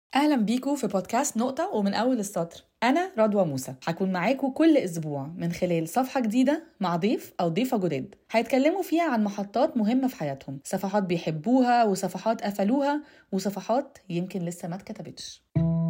أهلا بيكم في بودكاست نقطة ومن أول السطر أنا رضوى موسى هكون معاكم كل أسبوع من خلال صفحة جديدة مع ضيف أو ضيفة جداد هيتكلموا فيها عن محطات مهمة في حياتهم صفحات بيحبوها وصفحات قفلوها وصفحات يمكن لسه ما اتكتبتش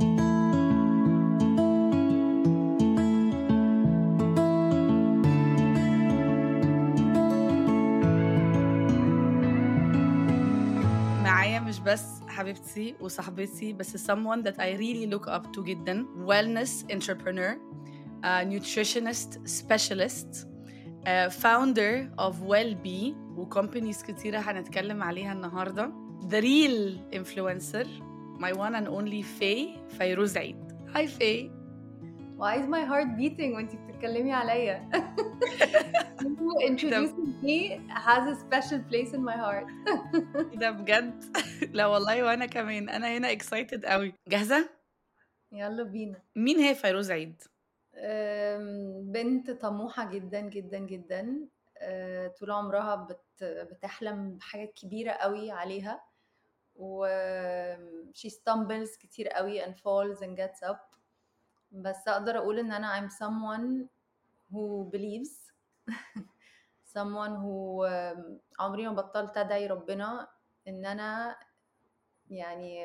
معايا مش بس حبيبتي وصاحبتي بس someone that I really look up to جدا wellness entrepreneur uh, nutritionist specialist uh, founder of Wellbe وكومبانيز كتيرة هنتكلم عليها النهاردة the real influencer my one and only Faye فيروز عيد Hi Faye Why is my heart beating وانتي بتتكلمي عليا؟ You introducing me has a special place in my heart. ده بجد لا والله وانا كمان انا هنا excited قوي جاهزة؟ يلا بينا. مين هي فيروز عيد؟ أم، بنت طموحة جدا جدا جدا أه، طول عمرها بت بتحلم بحاجات كبيرة قوي عليها و she stumbles كتير قوي and falls and gets up بس اقدر اقول ان انا I'm someone who believes someone who أم، عمري ما بطلت ادعي ربنا ان انا يعني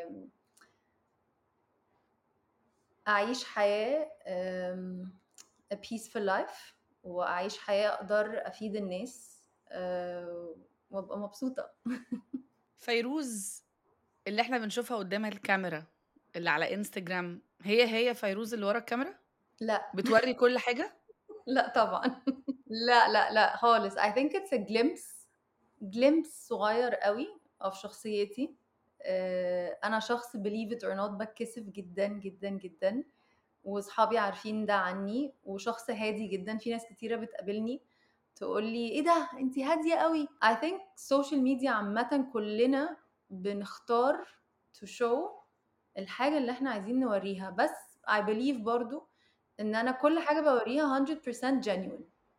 اعيش حياة أم، a peaceful life واعيش حياة اقدر افيد الناس أه، وابقى مبسوطة فيروز اللي احنا بنشوفها قدام الكاميرا اللي على انستجرام هي هي فيروز اللي ورا الكاميرا لا بتوري كل حاجة لا طبعا لا لا لا خالص I think it's a glimpse glimpse صغير قوي of شخصيتي آه، انا شخص believe it or not بتكسف جدا جدا جدا واصحابي عارفين ده عني وشخص هادي جدا في ناس كتيرة بتقابلني تقول لي ايه ده انتي هادية قوي I think social media عامة كلنا بنختار to show الحاجة اللي احنا عايزين نوريها بس I believe برضو ان انا كل حاجة بوريها 100% genuine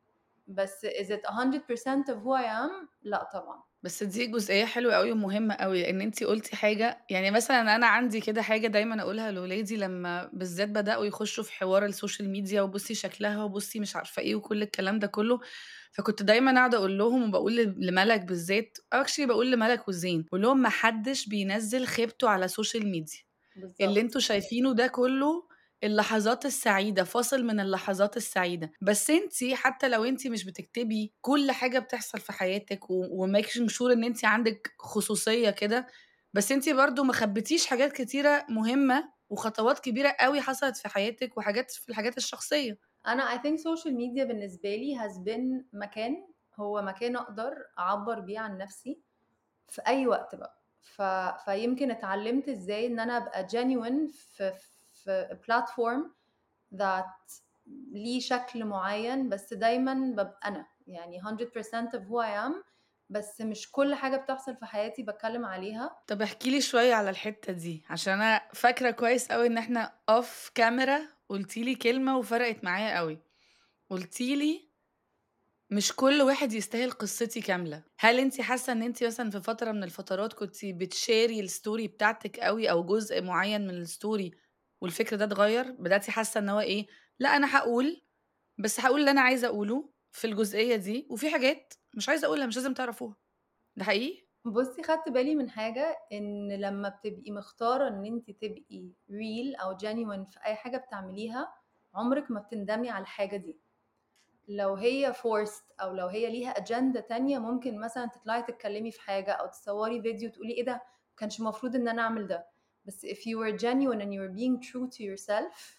بس is it 100% of who I am لا طبعا بس دي جزئية حلوة قوي ومهمة قوي لأن انتي قلتي حاجة يعني مثلا أنا عندي كده حاجة دايما أقولها لولادي لما بالذات بدأوا يخشوا في حوار السوشيال ميديا وبصي شكلها وبصي مش عارفة ايه وكل الكلام ده كله فكنت دايما قاعدة أقول لهم وبقول لملك بالذات اكشلي بقول لملك وزين بقول لهم محدش بينزل خيبته على السوشيال ميديا اللي بالظبط انتوا شايفينه ده كله اللحظات السعيدة فاصل من اللحظات السعيدة بس انتي حتى لو انتي مش بتكتبي كل حاجة بتحصل في حياتك وميكشن شور ان انتي عندك خصوصية كده بس انتي برضو ما خبيتيش حاجات كتيرة مهمة وخطوات كبيرة قوي حصلت في حياتك وحاجات في الحاجات الشخصية انا I think social media بالنسبة لي has been مكان هو مكان اقدر اعبر بيه عن نفسي في اي وقت بقى ف... فيمكن اتعلمت ازاي ان انا ابقى genuine في في platform that ليه شكل معين بس دايما ببقى انا يعني 100% of who I am بس مش كل حاجة بتحصل في حياتي بتكلم عليها طب احكي لي شوية على الحتة دي عشان انا فاكرة كويس قوي ان احنا اوف كاميرا قلتيلي كلمة وفرقت معايا قوي قلتيلي مش كل واحد يستاهل قصتي كاملة هل انت حاسة ان انت مثلا في فترة من الفترات كنت بتشاري الستوري بتاعتك قوي او جزء معين من الستوري والفكر ده اتغير بدأتي حاسة ان هو ايه لا انا هقول بس هقول اللي انا عايزة اقوله في الجزئية دي وفي حاجات مش عايزة اقولها مش لازم تعرفوها ده حقيقي بصي خدت بالي من حاجة ان لما بتبقي مختارة ان انت تبقي real او genuine في اي حاجة بتعمليها عمرك ما بتندمي على الحاجة دي لو هي forced او لو هي ليها اجندة تانية ممكن مثلا تطلعي تتكلمي في حاجة او تصوري فيديو تقولي ايه ده ما كانش المفروض ان انا اعمل ده بس if you were genuine and you were being true to yourself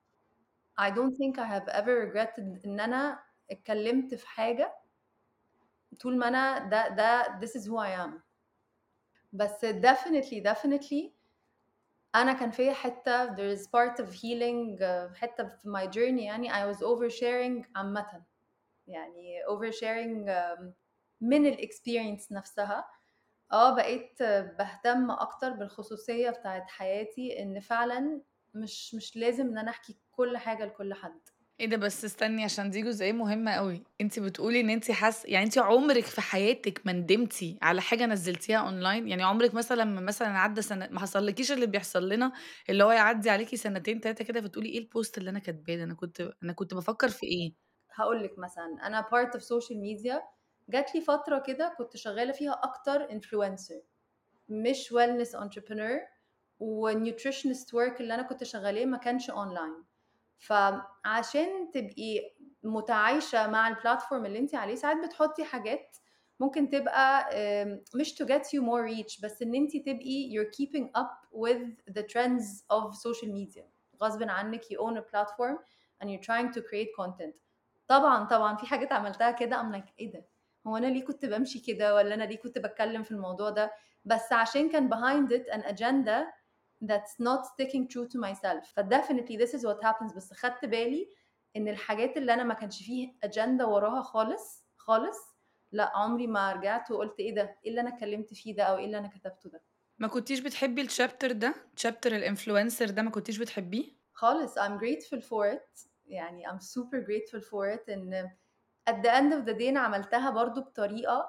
I don't think I have ever regretted ان انا اتكلمت في حاجة طول ما انا ده ده this is who I am بس definitely definitely انا كان فيا حته there is part of healing uh, حته في my journey يعني I was oversharing عامه يعني oversharing um, من الاكسبيرينس نفسها اه بقيت بهتم اكتر بالخصوصيه بتاعت حياتي ان فعلا مش مش لازم ان انا احكي كل حاجه لكل حد إيه ده بس استني عشان دي جزئية مهمة أوي، أنتِ بتقولي إن أنتِ حاسة يعني أنتِ عمرِك في حياتِك ما ندمتِ على حاجة نزّلتيها online؟ يعني عمرِك مثلًا لمّا مثلًا عدّى سنة ما حصلكيش اللي بيحصل لنا، اللي هو يعدّي عليكِ سنتين 3 كده فتقولي إيه الpost اللي أنا كاتباه ده، أنا كنت أنا كنت بافكّر في إيه؟ هاقول لِك مثلًا أنا part of social media جات لي فترة كده كنت شغّالة فيها أكتر influencer مش wellness entrepreneur والnutritionist work اللي أنا كنت شغّالاه ما كانش online. فعشان تبقي متعايشة مع البلاتفورم اللي أنتِ عليه، ساعات بتحطّي حاجات ممكن تبقى آمم مش to get you more reach بس إن أنتِ تبقي you're keeping up with the trends of social media غصبٍ عنِّك you own a platform and you're trying to create content. طبعًا، طبعًا في حاجات عملتها كده I'm like إيه ده! هو أنا ليه كنت بامشي كده والّا أنا ليه كنت باتكلّم في الموضوع ده؟ بس عشان كان behind it an agenda that's not sticking true to myself فdefinitely this is what happens بس خدت بالي إن الحاجات اللي أنا ما كانش في agenda وراها خالص، خالص، لأ عمري ما رجعت وقُلت إيه ده! إيه اللي أنا اتكلّمت فيه ده أو إيه اللي أنا كتبته ده؟ ما كنتيش بتحبي الchapter ده، chapter الinfluencer ده ما كنتيش بتحبيه؟ خالص I'm grateful for it يعني I'm super grateful for it إن at the end of the day أنا عملتها برضه بطريقة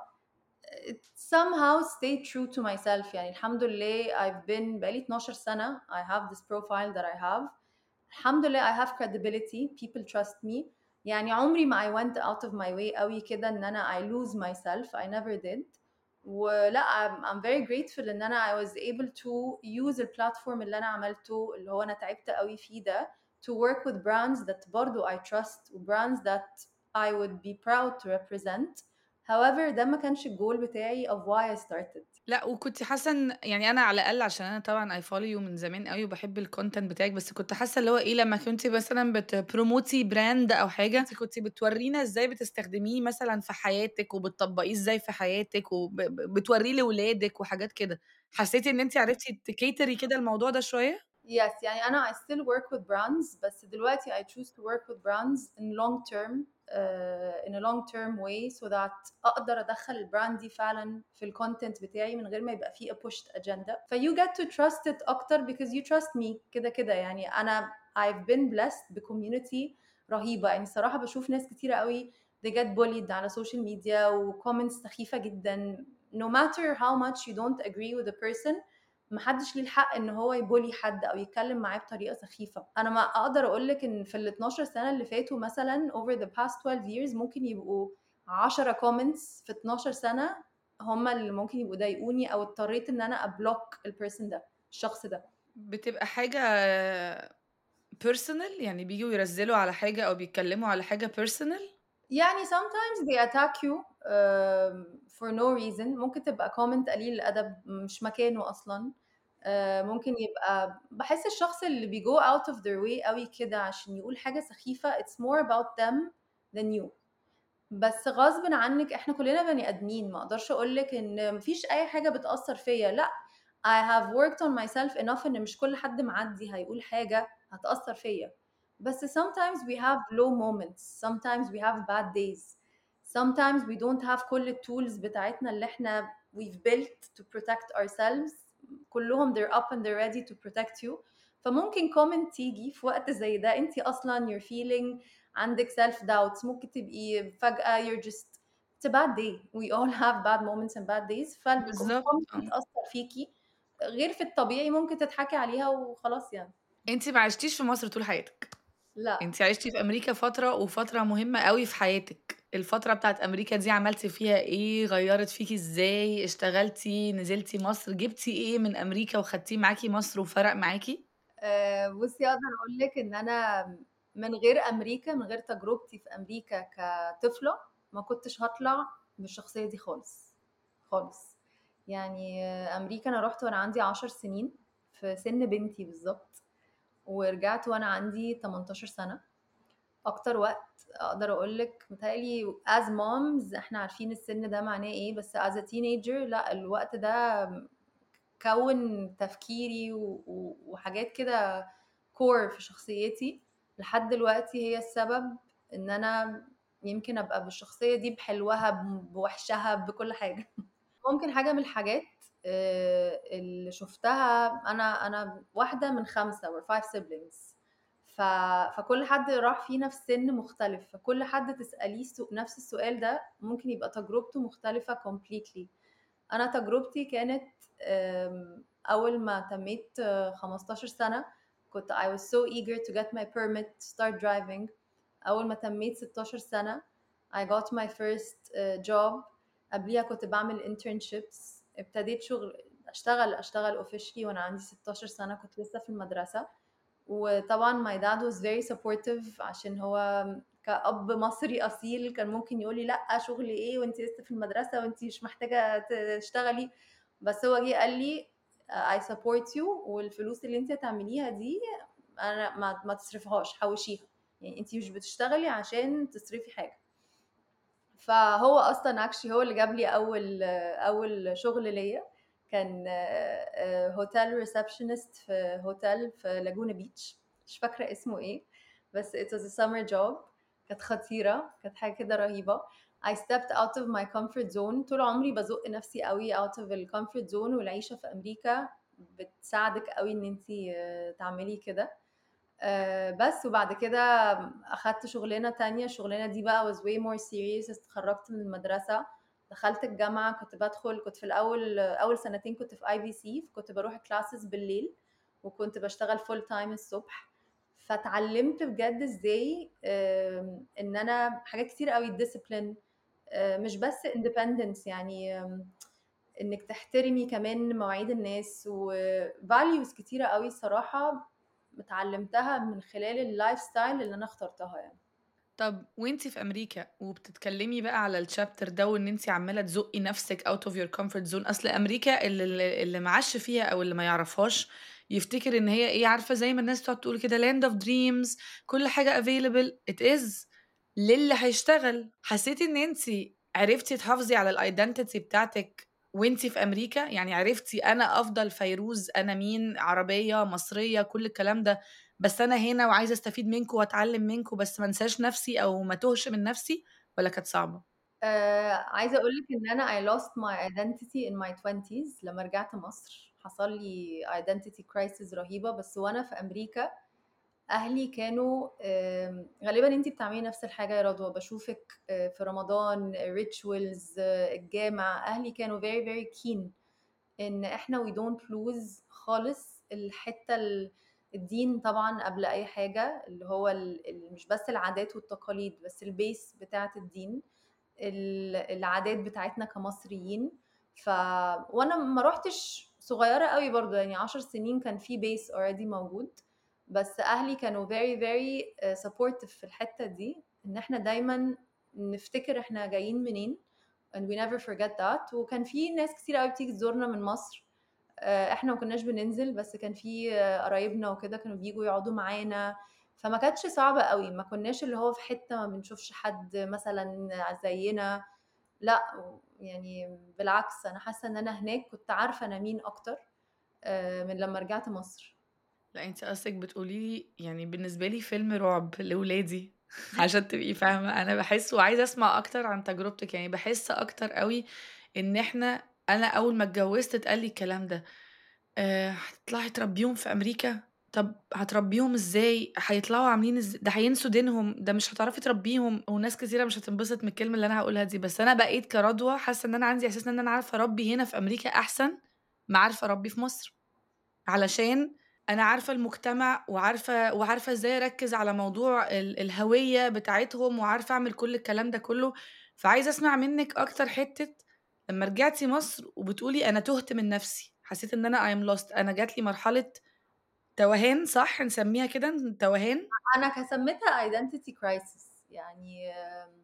it somehow stayed true to myself يعني الحمد لله I've been بقى لي 12 سنة I have this profile that I have الحمد لله I have credibility people trust me يعني عمري ما I went out of my way أوي كده إن أنا I lose myself I never did ولأ I'm I'm very grateful إن أنا I was able to use الplatform اللي أنا عملته اللي هو أنا تعبت أوي فيه ده to work with brands that برضه I trust وbrands that I would be proud to represent however ده ما كانش الgoal بتاعي of why I started. لأ، وكنتِ حاسة إن يعني أنا على الأقل عشان أنا طبعًا I follow you من زمان أوي وباحب الcontent بتاعِك، بس كنت حاسة اللي هو إيه لمّا كنتِ مثلًا بتبروموتي brand أو حاجة، أنتِ كنتِ بتورّينا إزاي بتستخدميه مثلًا في حياتِك وبتطبّقيه إزاي في حياتِك وب ب بتورّيه لولادِك وحاجات كده، حسيتِ إن أنتِ عرفتِ تكيتري كده الموضوع ده شوية؟ Yes يعني أنا I still work with brands بس دلوقتي I choose to work with brands in long term uh, in a long term way so that أقدر أدخّل الbrand دي فعلًا في الcontent بتاعي من غير ما يبقى في a pushed agenda ف you get to trust it أكتر because you trust me كده، كده يعني أنا I've been blessed بcommunity رهيبة، يعني الصراحة باشوف ناس كتيرة أوي they get bullied على social media وcomments سخيفة جدًا no matter how much you don't agree with a person ما حدش ليه الحق إن هو يبولي حد أو يتكلم معاه بطريقة سخيفة. أنا ما أقدر أقول لِك إن في ال12 سنة اللي فاتوا مثلًا over the past 12 years ممكن يبقوا 10 comments في 12 سنة هم اللي ممكن يبقوا ضايقوني أو اضطريت إن أنا أblock الperson ده، الشخص ده. بتبقى حاجة personal يعني بييجوا يرزّلوا على حاجة أو بيتكلموا على حاجة personal؟ يعني sometimes they attack you آمم for no reason ممكن تبقى comment قليل الأدب مش مكانه أصلًا. آآ ممكن يبقى باحس الشخص اللي بيgo out of their way أوي كده عشان يقول حاجة سخيفة it's more about them than you. بس غصبٍ عنِّك إحنا كلنا بني آدمين، ما أقدرش أقول لِك إن ما فيش أي حاجة بتأثّر فيّا، لأ I have worked on myself enough إن مش كل حد معدّي هيقول حاجة هتأثّر فيّا. بس sometimes we have low moments, sometimes we have bad days, sometimes we don't have كل الtools بتاعتنا اللي إحنا we've built to protect ourselves كلّهم they're up and they're ready to protect you. فممكن comment تيجي في وقت زي ده أنتِ أصلًا you're feeling عندِك self doubts ممكن تبقي فجأة you're just it's a bad day we all have bad moments and bad days بالضبط، فالcomment آه. تأثّر فيكِ غير في الطبيعي ممكن تضحكي عليها وخلاص يعني. أنتِ ما عشتيش في مصر طول حياتِك. لأ. أنتِ عشتِ في أمريكا فترة وفترة مهمة أوي في حياتِك، الفترة بتاعة أمريكا دي عملتِ فيها إيه، غيّرت فيكِ إزاي، اشتغلتِ، نزلتِ مصر، جبتِ إيه من أمريكا وخدتيه معاكِ مصر وفرق معاكِ؟ آآ بُصّي أقدر أقول لِك إن أنا من غير أمريكا، من غير تجربتي في أمريكا كطفلة، ما كنتش هاطلع بالشخصية دي خالص، خالص. يعني أمريكا أنا رُحت وأنا عندي 10 سنين، في سِن بنتي بالضبط، ورجعت وأنا عندي 18 سنة. أكتر وقت أقدر أقول لِك متهيأ لي as moms إحنا عارفين السِن ده معناه إيه، بس as a teenager لأ الوقت ده كوّن تفكيري و و وحاجات كده core في شخصيتي، لحد دلوقتي هي السبب إن أنا يمكن أبقى بالشخصية دي بحلوها، ب بوحشها، بكل حاجة. ممكن حاجة من الحاجات آآ اللي شُفتها أنا أنا واحدة من 5 we're 5 siblings ف... فكل حد راح فينا في سن مختلف فكل حد تسأليه سو... نفس السؤال ده ممكن يبقى تجربته مختلفة completely أنا تجربتي كانت أم، أول ما تميت آه، 15 سنة كنت I was so eager to get my permit to start driving أول ما تميت 16 سنة I got my first uh, job قبليها كنت بعمل internships ابتديت شغل اشتغل اشتغل officially وانا عندي 16 سنة كنت لسه في المدرسة وطبعا my dad was very supportive عشان هو كأب مصري أصيل كان ممكن يقولي لأ شغل إيه وأنت لسه في المدرسة وأنت مش محتاجة تشتغلي بس هو جه قال لي I support you والفلوس اللي أنت هتعمليها دي أنا ما, ما تصرفهاش حوشيها يعني أنت مش بتشتغلي عشان تصرفي حاجة فهو اصلا اكشلي هو اللي جاب لي اول اول شغل ليا كان هوتيل ريسبشنست في هوتيل في لاجونا بيتش مش فاكره اسمه ايه بس it was a summer job كانت خطيره كانت حاجه كده رهيبه I stepped out of my comfort zone طول عمري بزق نفسي قوي out of the comfort zone والعيشه في امريكا بتساعدك قوي ان انت تعملي كده آه، بس وبعد كده اخدت شغلانه تانية الشغلانه دي بقى was way more serious اتخرجت من المدرسه دخلت الجامعه كنت بدخل كنت في الاول اول سنتين كنت في اي بي سي كنت بروح كلاسز بالليل وكنت بشتغل فول تايم الصبح فتعلمت بجد ازاي آم، ان انا حاجات كتير قوي ديسيبلين مش بس اندبندنس يعني آم، انك تحترمي كمان مواعيد الناس وفاليوز كتيره قوي الصراحه اتعلمتها من خلال اللايف ستايل اللي انا اخترتها يعني طب وانتي في امريكا وبتتكلمي بقى على الشابتر ده وان انتي عماله تزقي نفسك اوت اوف يور كومفورت زون اصل امريكا اللي اللي اللي معاش فيها او اللي ما يعرفهاش يفتكر ان هي ايه عارفه زي ما الناس بتقعد تقول كده لاند اوف دريمز كل حاجه افيلبل ات از للي هيشتغل حسيتي ان انتي عرفتي تحافظي على الايدنتيتي بتاعتك وانتي في امريكا يعني عرفتي انا افضل فيروز انا مين عربيه مصريه كل الكلام ده بس انا هنا وعايزه استفيد منكم واتعلم منكم بس ما انساش نفسي او ما توهش من نفسي ولا كانت صعبه آه عايزه اقول لك ان انا I lost my identity in my 20s لما رجعت مصر حصل لي identity crisis رهيبه بس وانا في امريكا اهلي كانوا آم، غالبا انتي بتعملي نفس الحاجه يا رضوى بشوفك آه، في رمضان ريتشوالز الجامع اهلي كانوا very very keen ان احنا we don't lose خالص الحته ال- الدين طبعا قبل اي حاجه اللي هو ال- ال- مش بس العادات والتقاليد بس البيس بتاعه الدين ال- العادات بتاعتنا كمصريين ف وانا ما روحتش صغيره قوي برضو يعني عشر سنين كان في بيس اوريدي موجود بس اهلي كانوا very very uh, supportive في الحته دي ان احنا دايما نفتكر احنا جايين منين and we never forget that وكان في ناس كتير قوي بتيجي تزورنا من مصر آه، احنا ما كناش بننزل بس كان في آه، قرايبنا وكده كانوا بيجوا يقعدوا معانا فما كانتش صعبة قوي ما كناش اللي هو في حتة ما بنشوفش حد مثلا زينا لا يعني بالعكس انا حاسة ان انا هناك كنت عارفة انا مين اكتر آه، من لما رجعت مصر لا انت قصدك بتقولي لي يعني بالنسبه لي فيلم رعب لاولادي عشان تبقي فاهمه انا بحس وعايزه اسمع اكتر عن تجربتك يعني بحس اكتر قوي ان احنا انا اول ما اتجوزت اتقال لي الكلام ده أه هتطلعي تربيهم في امريكا طب هتربيهم ازاي هيطلعوا عاملين ازاي ده هينسوا دينهم ده مش هتعرفي تربيهم وناس كتيره مش هتنبسط من الكلمه اللي انا هقولها دي بس انا بقيت كرضوى حاسه ان انا عندي احساس ان انا عارفه اربي هنا في امريكا احسن ما عارفه اربي في مصر علشان انا عارفه المجتمع وعارفه وعارفه ازاي اركز على موضوع ال- الهويه بتاعتهم وعارفه اعمل كل الكلام ده كله فعايزه اسمع منك اكتر حته لما رجعتي مصر وبتقولي انا تهت من نفسي حسيت ان انا I'm lost انا جات لي مرحله توهان صح نسميها كده توهان انا كسميتها identity crisis يعني آم،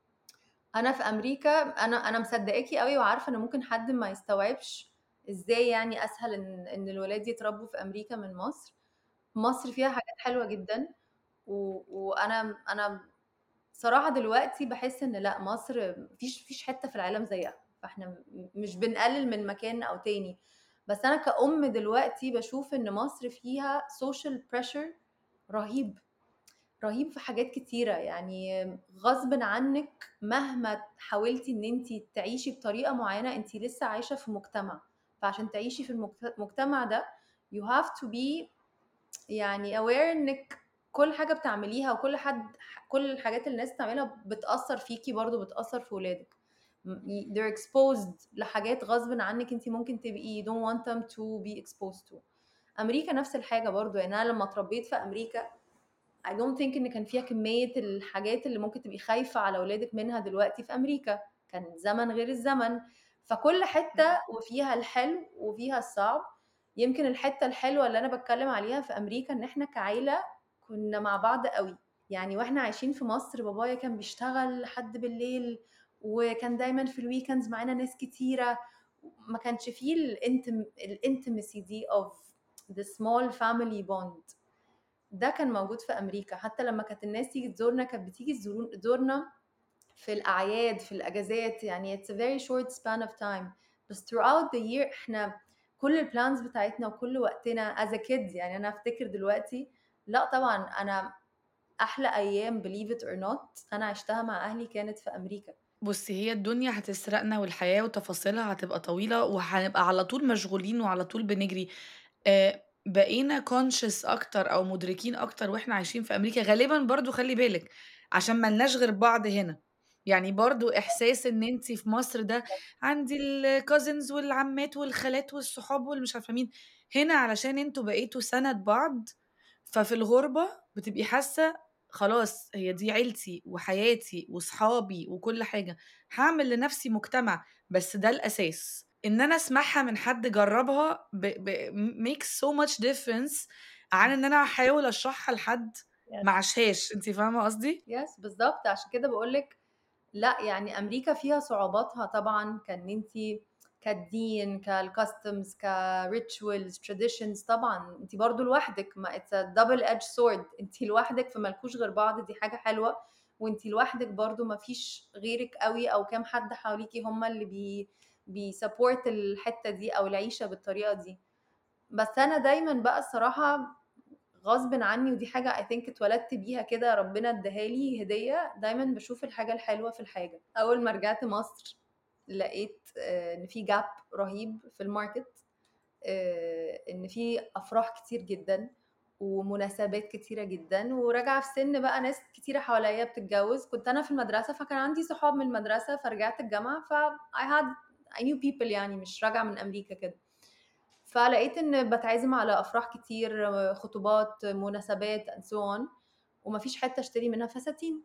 انا في امريكا انا انا مصدقاكي قوي وعارفه ان ممكن حد ما يستوعبش ازاي يعني اسهل ان ان الولاد يتربوا في امريكا من مصر مصر فيها حاجات حلوه جدا و... وانا انا صراحه دلوقتي بحس ان لا مصر مفيش مفيش حته في العالم زيها فاحنا م- مش بنقلل من مكان او تاني بس انا كأم دلوقتي بشوف ان مصر فيها social pressure رهيب رهيب في حاجات كتيرة يعني غصب عنك مهما حاولتي ان انت تعيشي بطريقة معينة انت لسه عايشة في مجتمع فعشان تعيشي في المجت- المجتمع ده you have to be يعني aware انك كل حاجة بتعمليها وكل حد كل الحاجات اللي الناس بتعملها بتأثّر فيكِ برضه، بتأثّر في ولادِك. م ي they're exposed لحاجات غصبٍ عنِّك أنتِ ممكن تبقي you don't want them to be exposed to. أمريكا نفس الحاجة برضه، يعني أنا لمّا اتربيت في أمريكا I don't think إن كان فيها كمية الحاجات اللي ممكن تبقي خايفة على ولادِك منها دلوقتي في أمريكا، كان زمن غير الزمن، فكل حتّة وفيها الحلو وفيها الصعب. يمكن الحتّة الحلوة اللي أنا باتكلّم عليها في أمريكا إن إحنا كعيلة كُنّا مع بعض أوي، يعني وإحنا عايشين في مصر بابايا كان بيشتغل لحد بالليل، وكان دايمًا في الweekends معانا ناس كتيرة، ما كانش في الإنتم الintimacy دي of the small family bond. ده كان موجود في أمريكا، حتى لمّا كانت الناس تيجي تزورنا كانت بتيجي تزورو تزورنا في الأعياد، في الأجازات، يعني it's a very short span of time بس throughout the year إحنا كل الplans بتاعتنا وكل وقتنا as a kid يعني أنا أفتكر دلوقتي لأ طبعًا أنا أحلى أيام believe it or not أنا عِشتها مع أهلي كانت في أمريكا. بُصّي، هي الدنيا هتسرقنا والحياة وتفاصيلها هتبقى طويلة وهنبقى على طول مشغولين وعلى طول بنجري. آآ بقينا conscious أكتر أو مُدركين أكتر وإحنا عايشين في أمريكا، غالبًا برضه خلّي بالِك عشان ما لناش غير بعض هنا. يعني برضه إحساس إن أنتِ في مصر ده عندي الcousins والعمّات والخالات والصحاب والمش عارفة مين، هنا علشان أنتم بقيتوا سَنَد بعض، ففي الغُربة بتبقي حاسة خلاص هي دي عيلتي وحياتي وصحابي وكل حاجة، هاعمل لنفسي مجتمع، بس ده الأساس. إن أنا أسمعها من حد جرّبها ب ب makes so much difference عن إن أنا أحاول أشرحها لحد Yes. ما عاشهاش، أنتِ فاهمة قصدي؟ يس بالضبط، عشان كده باقول لِك لأ، يعني أمريكا فيها صعوباتها طبعًا كإن أنتِ كالدين، كالcustoms، كrituals، traditions طبعًا أنتِ برضه لوحدِك ما it's a double edged sword أنتِ لوحدِك فما لكوش غير بعض دي حاجة حلوة، وأنتِ لوحدِك برضه ما فيش غيرِك أوي أو كام حد حواليكِ هم اللي بي بيsupport الحتّة دي أو العيشة بالطريقة دي. بس أنا دايمًا بقى الصراحة غصبٍ عني ودي حاجة I think اتولدت بيها كده ربنا ادّاها لي هدية، دايمًا باشوف الحاجة الحلوة في الحاجة. أول ما رجعت مصر لقيت آآ إن في gap رهيب في الmarket آآ إن في أفراح كتير جدًا، ومناسبات كتيرة جدًا، وراجعة في سِن بقى ناس كتيرة حواليّا بتتجوّز، كنت أنا في المدرسة فكان عندي صحاب من المدرسة، فرجعت الجامعة ف I had I knew people يعني مش راجعة من أمريكا كده. فلقيت إن باتعزم على أفراح كتير، خطوبات، مناسبات and so on وما فيش حتّة أشتري منها فساتين.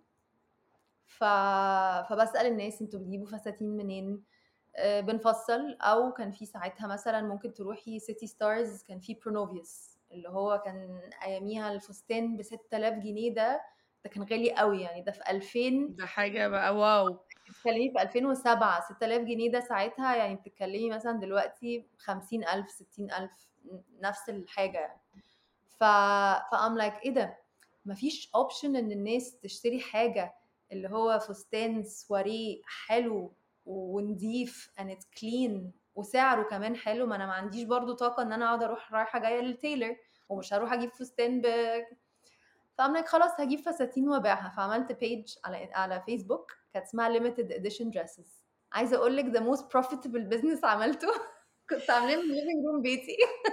ف فباسأل الناس أنتم بتجيبوا فساتين منين؟ آآ بنفصّل أو كان في ساعتها مثلًا ممكن تروحي city stars كان في Pronovius اللي هو كان أياميها الفستان ب6000 جنيه ده، ده كان غالي أوي يعني ده في 2000 ده حاجة بقى واو! بتتكلمي في 2007 6000 جنيه ده ساعتها يعني بتتكلمي مثلًا دلوقتي 50.000 60.000 ن نفس الحاجة يعني. ف فI'm like إيه ده! ما فيش option إن الناس تشتري حاجة اللي هو فستان سواريه حلو ونضيف and it's clean وسعره كمان حلو، ما أنا ما عنديش برضه طاقة إن أنا أقعد أروح رايحة جاية للtailor ومش هاروح أجيب فستان ب فI'm like خلاص هاجيب فساتين وأبيعها، فعملت page على على فيسبوك كانت اسمها limited edition dresses عايزة أقول لِك the most profitable business عملته كنت عاملاه من living room بيتي.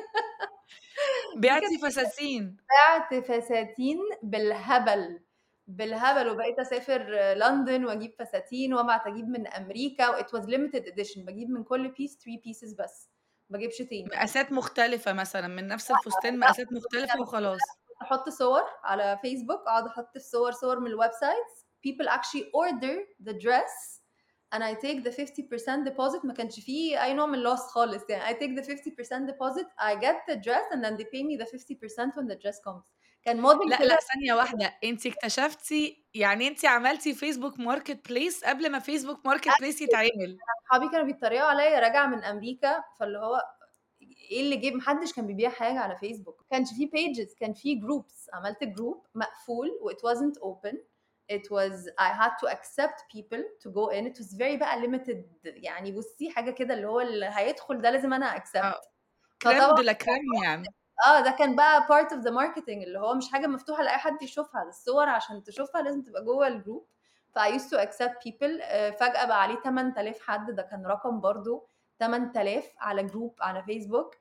دي بِعتِ كانت فساتين. بِعت فساتين بالهبل، بالهبل وبقيت أسافر لندن وأجيب فساتين وأبعت أجيب من أمريكا وit was limited edition باجيب من كل piece 3 pieces بس، ما باجيبش تاني. مقاسات مختلفة مثلًا، من نفس لأ، الفستان لأ مقاسات كنت مختلفة وخلاص. كنت أحط صور على فيسبوك، أقعد أحط صور صور من الwebsites people actually order the dress and I take the 50% deposit ما كانش في أي نوع من الloss خالص يعني I take the 50% deposit I get the dress and then they pay me the 50% when the dress comes كان model لأ، كده لأ، ثانية واحدة، أنتِ اكتشفتِ يعني أنتِ عملتِ Facebook marketplace قبل ما Facebook marketplace يتعمل. أصحابي كانوا بيتريقوا عليّا راجعة من أمريكا، فاللي هو إيه اللي جه ما حدش كان بيبيع حاجة على فيسبوك، ما كانش في pages كان في groups عملت group مقفول وit wasn't open it was I had to accept people to go in it was very بقى limited يعني بُصّي حاجة كده اللي هو اللي هيدخل ده لازم أنا آه، accept crème فطبعًا de la crème يعني. آه، ده كان بقى part of the marketing اللي هو مش حاجة مفتوحة لأي حد يشوفها، الصور عشان تشوفها لازم تبقى جوّه الgroup فI used to accept people آآ فجأة بقى عليه 8000 حد، ده كان رقم برضه 8000 على group على فيسبوك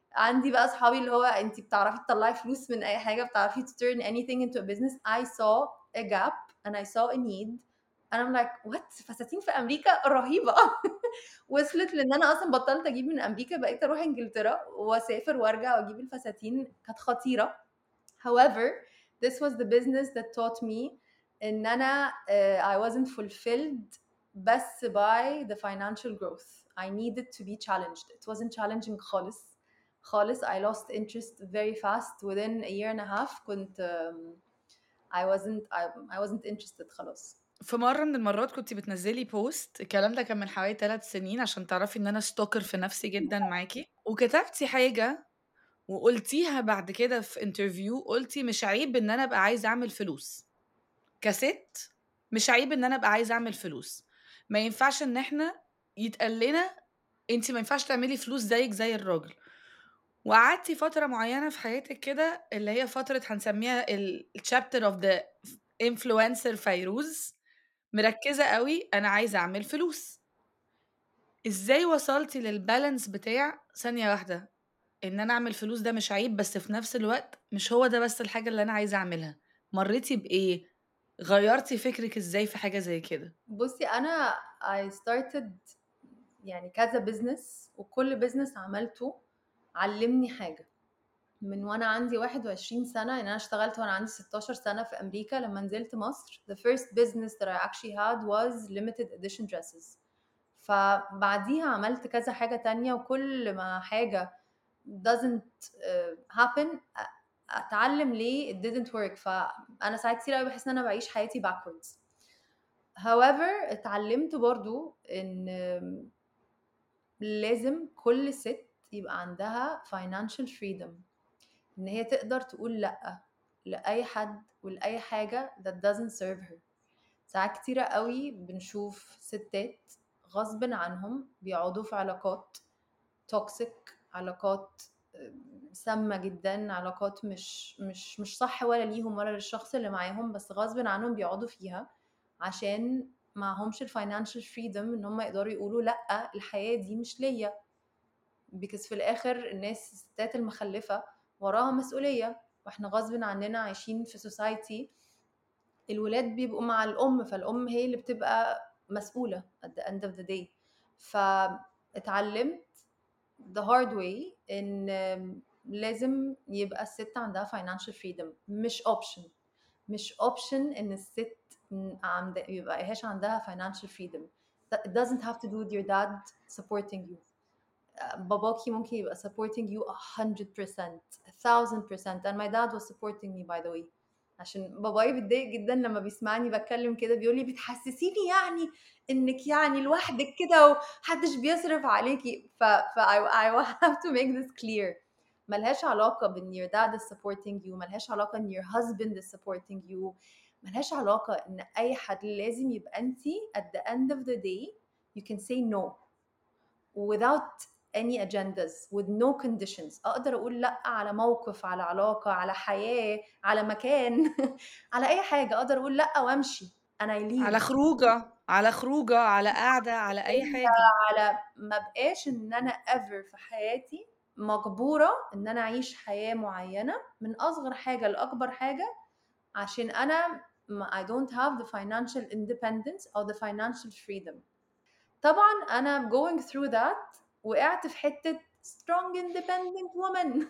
عندي بقى أصحابي اللي هو أنتِ بتعرفي تطلّعي فلوس من أي حاجة، بتعرفي to turn anything into a business. I saw a gap and I saw a need and I'm like what فساتين في أمريكا رهيبة وصلت لإن أنا أصلًا بطّلت أجيب من أمريكا، بقيت أروح إنجلترا وأسافر وأرجع وأجيب الفساتين، كانت خطيرة. However, this was the business that taught me إن أنا uh, I wasn't fulfilled بس by the financial growth. I needed to be challenged. It wasn't challenging خالص خالص. I lost interest very fast within a year and a half. كنت um, I wasn't I, I wasn't interested خلاص. في مرة من المرات كنتِ بتنزّلي post الكلام ده كان من حوالي 3 سنين عشان تعرفي إن أنا stalker في نفسي جدًا معاكِ، وكتبتِ حاجة وقُلتيها بعد كده في interview قُلتِ مش عيب إن أنا أبقى عايزة أعمل فلوس. كسِت مش عيب إن أنا أبقى عايزة أعمل فلوس. ما ينفعش إن إحنا يتقال لنا أنتِ ما ينفعش تعملي فلوس زيِّك زي الراجل. وقعدتِ فترة معيّنة في حياتِك كده اللي هي فترة هنسميها ال chapter of the influencer فيروز، مركّزة أوي أنا عايزة أعمل فلوس. إزاي وصلتِ للbalance بتاع ثانية واحدة، إن أنا أعمل فلوس ده مش عيب، بس في نفس الوقت مش هو ده بس الحاجة اللي أنا عايزة أعملها، مرّيتِ بإيه؟ غيّرتِ فكرِك إزاي في حاجة زي كده؟ بُصّي أنا I started يعني كذا business وكل business عملته علّمني حاجة. من وأنا عندي 21 سنة يعني أنا اشتغلت وأنا عندي 16 سنة في أمريكا، لمّا نزلت مصر the first business that I actually had was limited edition dresses. فبعديها عملت كذا حاجة تانية وكل ما حاجة doesn't uh, happen أ أتعلّم ليه it didn't work. فأنا ساعات كتير أوي باحس إن أنا باعيش حياتي backwards. however اتعلّمت برضه إن لازم كل سِت يبقى عندها financial freedom. إن هي تقدر تقول لأ لأي حد ولأي حاجة that doesn't serve her. ساعات كتيرة أوي بنشوف ستات غصبٍ عنهم بيقعدوا في علاقات toxic علاقات سامة جدًا، علاقات مش مش مش صح ولا ليهم ولا للشخص اللي معاهم، بس غصبٍ عنهم بيقعدوا فيها عشان معهمش الfinancial freedom إن هم يقدروا يقولوا لأ الحياة دي مش ليّا. because في الآخر الناس الستات المخلفة وراها مسؤولية، وإحنا غصبٍ عننا عايشين في society الولاد بيبقوا مع الأم، فالأم هي اللي بتبقى مسؤولة at the end of the day. فاتعلّمت the hard way إن لازم يبقى الست عندها financial freedom مش option. مش option إن الست عند يبقى هياش عندها financial freedom. it doesn't have to do with your dad supporting you. باباكي ممكن يبقى supporting you 100% 1000% and my dad was supporting me by the way. عشان بابايا بيتضايق جدًا لمّا بيسمعني باتكلم كده بيقول لي: "بتحسسيني يعني إنِّك يعني لوحدِك كده وما حدش بيصرف عليكِ." ف ف I I have to make this clear. ما لهاش علاقة بإن your dad is supporting you، ما لهاش علاقة إن your husband is supporting you، ما لهاش علاقة إن أي حد لازم يبقى أنتِ at the end of the day you can say no without any agendas with no conditions. أقدر أقول لأ على موقف، على علاقة، على حياة، على مكان، على أي حاجة، أقدر أقول لأ وأمشي and I leave. على خروجة، على خروجة، على قعدة، على أي حاجة. على ما أبقاش إن أنا ever في حياتي مجبورة إن أنا أعيش حياة معيّنة من أصغر حاجة لأكبر حاجة عشان أنا ما I don't have the financial independence أو the financial freedom. طبعًا أنا going through that وقعت في حتة strong independent woman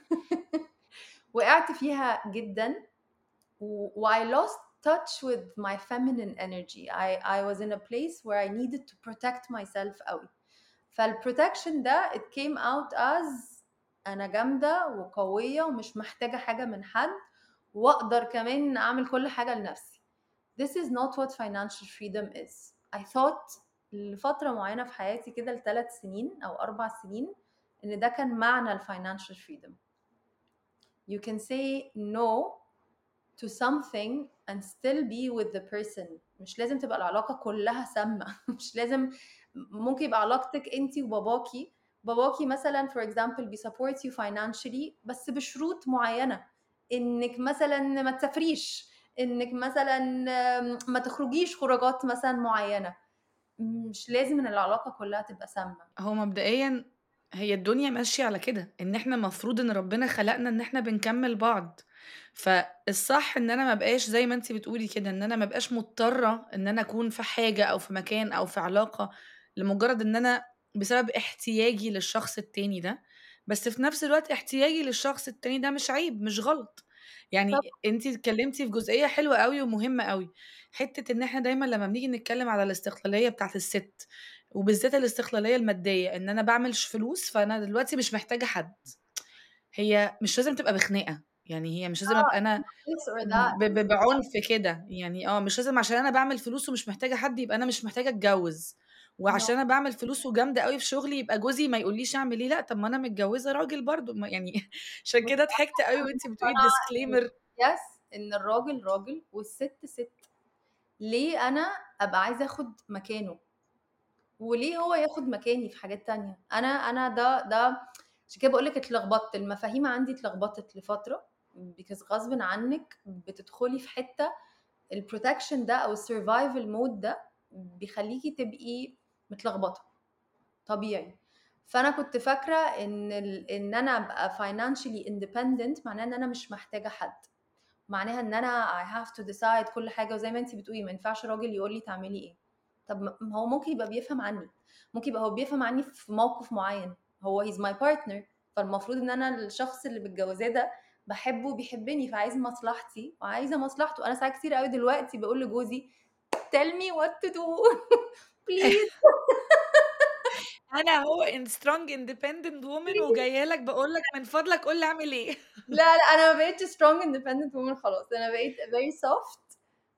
وقعت فيها جدًا و I lost touch with my feminine energy. I I was in a place where I needed to protect myself أوي. فالprotection ده it came out as أنا جامدة وقوية ومش محتاجة حاجة من حد وأقدر كمان أعمل كل حاجة لنفسي. This is not what financial freedom is. I thought لفترة معينة في حياتي كده ل3 سنين أو 4 سنين إن ده كان معنى الfinancial freedom. You can say no to something and still be with the person. مش لازم تبقى العلاقة كلها سامة، مش لازم ممكن يبقى علاقتِك أنتِ وباباكِ، باباكِ مثلًا for example بيsupport you financially بس بشروط معينة، إنِّك مثلًا ما تسافريش، إنِّك مثلًا ما تخرجيش خروجات مثلًا معينة. مش لازم إن العلاقة كلها تبقى سامة. هو مبدئيًا هي الدنيا ماشية على كده، إن إحنا المفروض إن ربنا خلقنا إن إحنا بنكمّل بعض، فالصح إن أنا ما ابقاش زي ما أنتِ بتقولي كده، إن أنا ما ابقاش مضطرة إن أنا أكون في حاجة أو في مكان أو في علاقة لمجرد إن أنا بسبب احتياجي للشخص التاني ده، بس في نفس الوقت احتياجي للشخص التاني ده مش عيب، مش غلط. يعني طبعًا. أنتِ اتكلمتِ في جزئية حلوة أوي ومهمة أوي، حتة إن إحنا دايمًا لمّا بنيجي نتكلم على الاستقلالية بتاعة الست، وبالذات الاستقلالية المادية، إن أنا باعمل ش فلوس فأنا دلوقتي مش محتاجة حد. هي مش لازم تبقى بخناقة، يعني هي مش لازم آه أبقى أنا this or that ب ب بعنف كده، يعني آه، مش لازم عشان أنا باعمل فلوس ومش محتاجة حد يبقى أنا مش محتاجة أتجوّز، no وعشان أنا باعمل فلوس وجامدة أوي في شغلي يبقى جوزي ما يقوليش أعمل إيه، لأ، طب ما أنا متجوّزة راجل برضه، ما يعني عشان كده بصراحة ضحكت أوي أنا وأنتِ بتقولي مقتنعة إن disclaimer yes إن الراجل راجل والست ست، ليه أنا أبقى عايزة آخُد مكانه؟ وليه هو ياخُد مكاني في حاجات تانية؟ أنا أنا ده ده عشان كده باقول لِك اتلخبطت، المفاهيم عندي اتلخبطت لفترة because غصبٍ عنِّك بتدخلي في حتّة الprotection ده أو الsurvival mode ده بيخلّيكِ تبقي متلخبطة، طبيعي. فأنا كنت فاكرة إن ال إن أنا أبقى financially independent معناه إن أنا مش محتاجة حد، معناها إن أنا I have to decide كل حاجة وزي ما أنتِ بتقولي ما ينفعش راجل يقول لي تعملي إيه، طب ما ما هو ممكن يبقى بيفهم عني، ممكن يبقى هو بيفهم عني في موقف معيّن، هو he's my partner فالمفروض إن أنا الشخص اللي متجوّزاه ده باحبه وبيحبني فعايز مصلحتي وعايزة مصلحته، أنا ساعات كتير أوي دلوقتي باقول لجوزي tell me what to do please أنا أهو in strong independent woman please وجاية لك باقول لك من فضلك قُل لي أعمل إيه؟ لا، لأ، أنا ما بقيتش strong independent woman خلاص، أنا بقيت very soft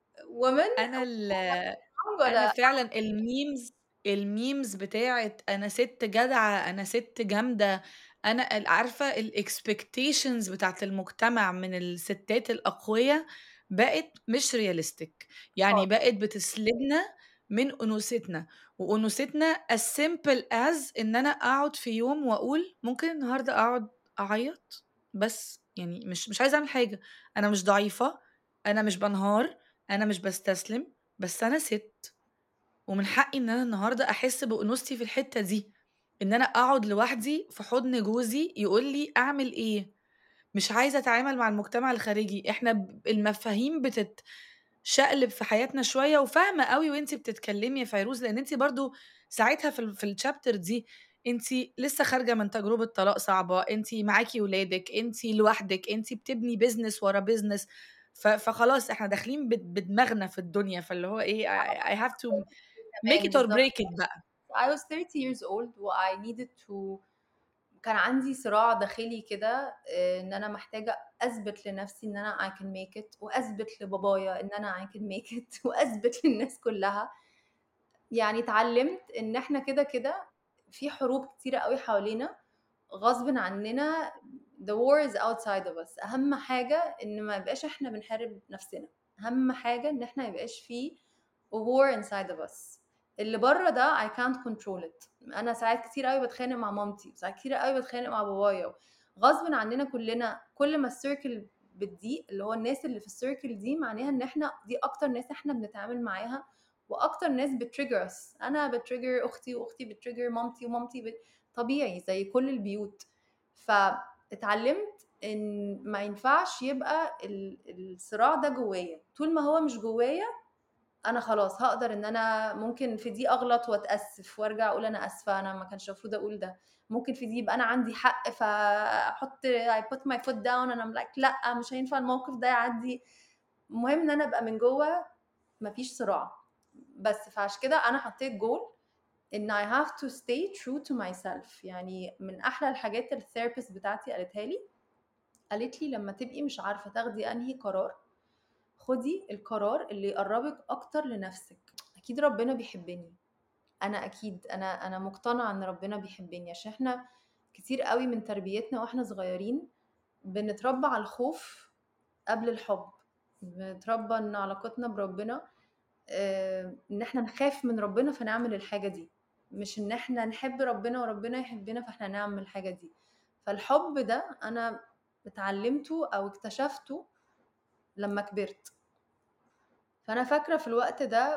woman أنا ال strong أنا ولا فعلًا الmemes الmemes بتاعة أنا سِت جدعة، أنا سِت جامدة، أنا ال عارفة الexpectations بتاعة المجتمع من الستات الأقويا بقت مش realistic يعني خالص. بقت بتسلبنا من أنوثتنا، وأنوثتنا as simple as إن أنا أقعد في يوم وأقول ممكن النهارده أقعد أعيّط بس، يعني مش مش عايزة أعمل حاجة، أنا مش ضعيفة، أنا مش بانهار، أنا مش باستسلم، بس أنا سِت، ومن حقي إن أنا النهارده أحس بأنوثتي في الحتة دي، إن أنا أقعد لوحدي في حضن جوزي يقول لي أعمل إيه، مش عايزة أتعامل مع المجتمع الخارجي، إحنا ب المفاهيم بتتشقلب في حياتنا شوية، وفاهمة أوي وأنتِ بتتكلمي يا فيروز، لإن أنتِ برضه ساعتها في ال في الchapter دي أنتِ لسه خارجة من تجربة طلاق صعبة، أنتِ معاكِ ولادِك، أنتِ لوحدِك، أنتِ بتبني business ورا business ف فخلاص إحنا داخلين ب بدماغنا في الدنيا، فاللي هو إيه I I have to make تمام it or بالضبط break it بقى. I was 30 years old وI needed to كان عندي صراع داخلي كده آآ إن أنا محتاجة أثبت لنفسي إن أنا I can make it وأثبت لبابايا إن أنا I can make it وأثبت للناس كلّها. يعني اتعلّمت إن إحنا كده، كده في حروب كتيرة أوي حوالينا غصبٍ عننا the war is outside of us أهم حاجة إن ما يبقاش إحنا بنحارب نفسنا، أهم حاجة إن إحنا ما يبقاش في war inside of us اللي برّه ده I can't control it أنا ساعات كتير أوي باتخانق مع مامتي، ساعات كتيرة أوي باتخانق مع بابايا، غصبٍ عننا كلّنا كل ما الcircle بتضيق اللي هو الناس اللي في الcircle دي معناها إن إحنا دي أكتر ناس إحنا بنتعامل معاها وأكتر ناس بتtrigger us أنا بtrigger أختي وأختي بتtrigger مامتي ومامتي بت طبيعي زي كل البيوت. فاتعلّمت إن ما ينفعش يبقى ال الصراع ده جوايا، طول ما هو مش جوايا أنا خلاص هاقدر إن أنا ممكن في دي أغلط وأتأسف وأرجع أقول أنا آسفة أنا ما كانش المفروض أقول ده، ممكن في دي يبقى أنا عندي حق فأحط I put my foot down and I'm like لأ مش هينفع الموقف ده يعدّي، المهم إن أنا أبقى من جوّه ما فيش صراع، بس فعشان كده أنا حطيت goal إن I have to stay true to myself يعني من أحلى الحاجات الtherapist بتاعتي قالتها لي، قالت لي لمّا تبقي مش عارفة تاخدي أنهي قرار، خدي القرار اللي يقرّبِك أكتر لنفسِك، أكيد ربنا بيحبني، أنا أكيد أنا أنا مقتنعة إن ربنا بيحبني عشان إحنا كتير أوي من تربيتنا وإحنا صغيرين بنتربى على الخوف قبل الحب، بنتربى إن علاقتنا بربنا آآ إن إحنا نخاف من ربنا فنعمل الحاجة دي، مش إن إحنا نحب ربنا وربنا يحبنا فإحنا نعمل الحاجة دي، فالحب ده أنا اتعلّمته أو اكتشفته لمّا كبرت. فأنا فاكرة في الوقت ده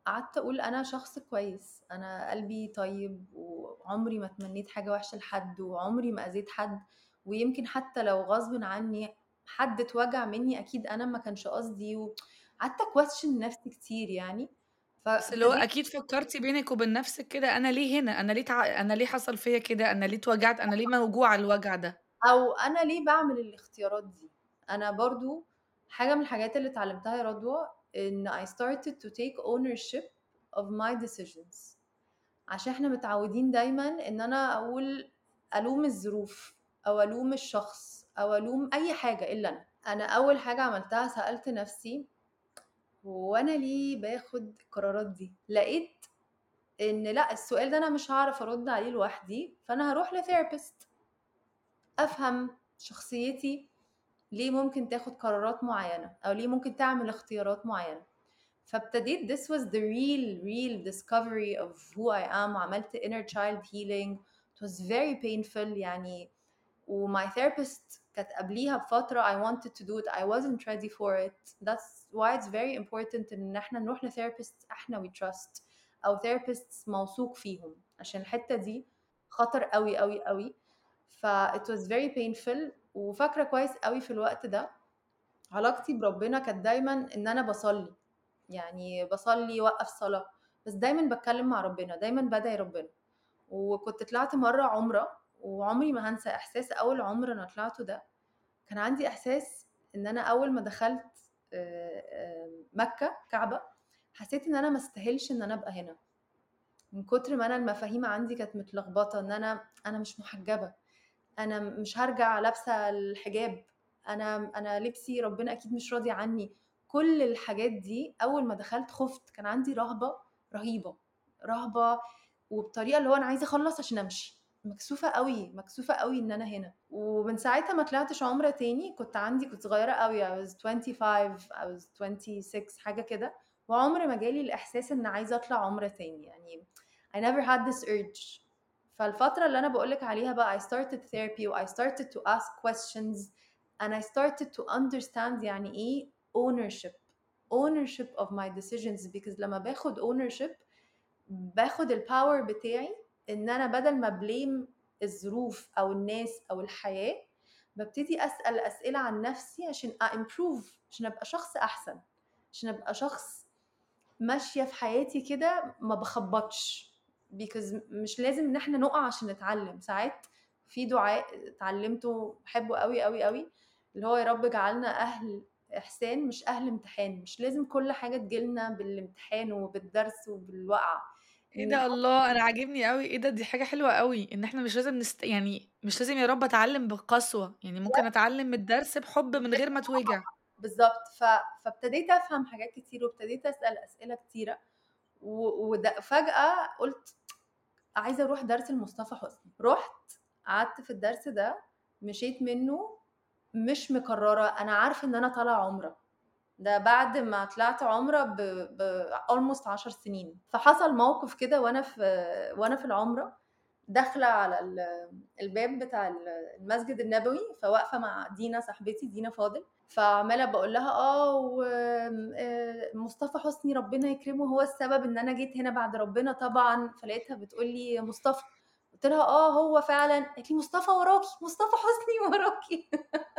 قعدت أقول أنا شخص كويس أنا قلبي طيب وعمري ما تمنيت حاجة وحشة لحد وعمري ما أذيت حد ويمكن حتى لو غصب عني حد اتوجع مني أكيد أنا ما كانش قصدي وقعدت أكويستشن نفسي كتير يعني بس اللي هو فابتديت أكيد فكرتِ بينِك وبين نفسِك كده أنا ليه هنا؟ أنا ليه اتع أنا ليه حصل فيّا كده؟ أنا ليه اتوجعت؟ أنا ليه موجوعة الوجع ده؟ أو أنا ليه باعمل الاختيارات دي؟ أنا برضه حاجة من الحاجات اللي اتعلمتها يا رضوى إن I started to take ownership of my decisions عشان إحنا متعودين دايمًا إن أنا أقول ألوم الظروف أو ألوم الشخص أو ألوم أي حاجة إلا أنا. أنا أول حاجة عملتها سألت نفسي هو أنا ليه باخد القرارات دي؟ لقيت إن لأ السؤال ده أنا مش هاعرف أرد عليه لوحدي فأنا هاروح لtherapist أفهم شخصيتي ليه ممكن تاخد قرارات معينة أو ليه ممكن تعمل اختيارات معينة. فابتديت this was the real real discovery of who I am عملت inner child healing it was very painful يعني وماي therapist كانت قبليها بفترة I wanted to do it I wasn't ready for it that's why it's very important إن احنا نروح لثيرابيست احنا we trust أو therapists موثوق فيهم عشان الحتة دي خطر قوي قوي قوي ف it was very painful وفاكرة كويس قوي في الوقت ده علاقتي بربنا كانت دايما إن أنا بصلي يعني بصلي وقف صلاة بس دايما بتكلم مع ربنا دايما بدعي ربنا وكنت طلعت مرة عمرة وعمري ما هنسى إحساس أول عمرة أنا طلعته ده كان عندي إحساس إن أنا أول ما دخلت مكة كعبة حسيت إن أنا ما استاهلش إن أنا أبقى هنا من كتر ما أنا المفاهيم عندي كانت متلخبطة إن أنا أنا مش محجبة أنا مش هرجع لابسة الحجاب أنا أنا لبسي ربنا أكيد مش راضي عني كل الحاجات دي اول ما دخلت خفت كان عندي رهبه رهيبه رهبه وبطريقه اللي هو انا عايزه اخلص عشان امشي مكسوفه قوي مكسوفه قوي ان انا هنا ومن ساعتها ما طلعتش عمره تاني كنت عندي كنت صغيره قوي I was 25 I was 26 حاجه كده وعمر ما جالي الاحساس ان عايزه اطلع عمره تاني يعني I never had this urge فالفترة اللي أنا بقولك عليها بقى I started therapy و I started to ask questions and I started to understand يعني إيه ownership ownership of my decisions because لما باخد ownership باخد الباور بتاعي ان انا بدل ما بليم الظروف او الناس او الحياه ببتدي اسال اسئله عن نفسي عشان امبروف عشان ابقى شخص احسن عشان ابقى شخص ماشيه في حياتي كده ما بخبطش because مش لازم ان احنا نقع عشان نتعلم ساعات في دعاء اتعلمته بحبه قوي قوي قوي اللي هو يا رب اجعلنا اهل احسان مش اهل امتحان مش لازم كل حاجه تجيلنا بالامتحان وبالدرس وبالوقعه ايه ده الله انا عاجبني قوي ايه ده دي حاجه حلوه قوي ان احنا مش لازم نست... يعني مش لازم يا رب اتعلم بقسوه يعني ممكن اتعلم الدرس بحب من غير ما اتوجع بالظبط ف... فابتديت افهم حاجات كتير وابتديت اسال اسئله كتيره وفجاه قلت عايزه اروح درس المصطفى حسني رحت قعدت في الدرس ده مشيت منه مش مكرره انا عارفه ان انا طالعه عمره ده بعد ما طلعت عمره ب, ب... almost 10 سنين فحصل موقف كده وانا في وانا في العمره داخله على الباب بتاع المسجد النبوي فواقفه مع دينا صاحبتي دينا فاضل فعماله بقول لها اه مصطفى حسني ربنا يكرمه هو السبب ان انا جيت هنا بعد ربنا طبعا فلقيتها بتقول لي مصطفى قلت لها اه هو فعلا قالت لي مصطفى وراكي مصطفى حسني وراكي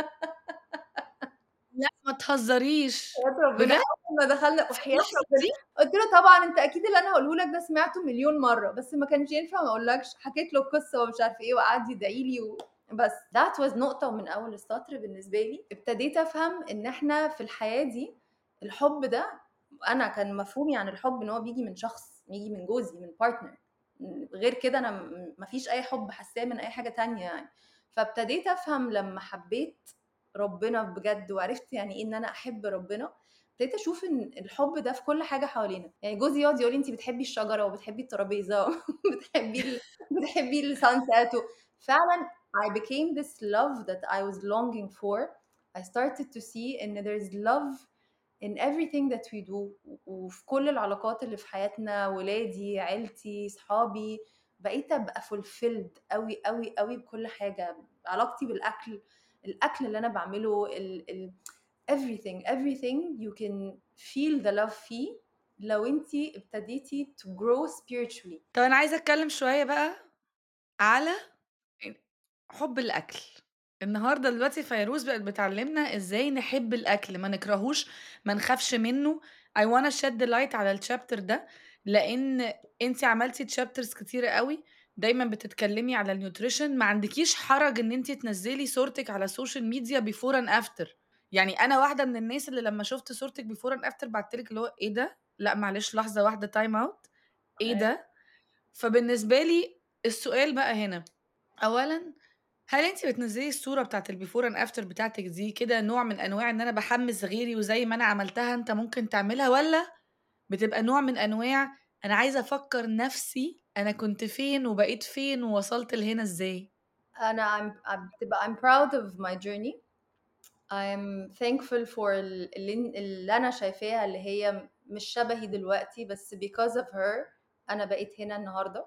لا ما تهزريش ربنا اول ما دخلنا وحياه ربنا قلت له طبعا انت اكيد اللي انا هقوله لك ده سمعته مليون مره بس ما كانش ينفع ما اقولكش حكيت له القصه ومش عارف ايه وقعد يدعي لي و... بس ذات واز نقطه من اول السطر بالنسبه لي ابتديت افهم ان احنا في الحياه دي الحب ده انا كان مفهومي عن الحب ان هو بيجي من شخص بيجي من جوزي من بارتنر غير كده انا مفيش اي حب حساه من اي حاجه تانية يعني فابتديت افهم لما حبيت ربنا بجد وعرفت يعني ايه ان انا احب ربنا ابتديت اشوف ان الحب ده في كل حاجه حوالينا يعني جوزي يقعد يقول لي انت بتحبي الشجره وبتحبي الترابيزه وبتحبي ال... بتحبي السانسات فعلا I became this love that I was longing for I started to see ان there's love in everything that we do وفي كل العلاقات اللي في حياتنا ولادي عيلتي صحابي بقيت ابقى fulfilled قوي قوي قوي بكل حاجه علاقتي بالاكل الاكل اللي انا بعمله ال ال everything everything you can feel the love فيه لو انت ابتديتي to grow spiritually طب انا عايزه اتكلم شويه بقى على حب الاكل النهارده دلوقتي فيروز بقت بتعلمنا ازاي نحب الاكل ما نكرهوش ما نخافش منه I wanna shed the light على الشابتر ده لان انت عملتي تشابترز كتيره قوي دايما بتتكلمي على النيوتريشن ما عندكيش حرج ان انت تنزلي صورتك على السوشيال ميديا بيفور اند افتر يعني انا واحده من الناس اللي لما شفت صورتك بيفور اند افتر بعتلك اللي هو ايه ده لا معلش لحظه واحده تايم اوت ايه ده فبالنسبه لي السؤال بقى هنا اولا هل انت بتنزلي الصوره بتاعت البيفور اند افتر بتاعتك دي كده نوع من انواع ان انا بحمس غيري وزي ما انا عملتها انت ممكن تعملها ولا بتبقى نوع من انواع انا عايزه افكر نفسي انا كنت فين وبقيت فين ووصلت لهنا ازاي انا I'm, I'm بتبقى I'm proud of my journey I'm thankful for اللي, اللي انا شايفاها اللي هي مش شبهي دلوقتي بس because of her انا بقيت هنا النهارده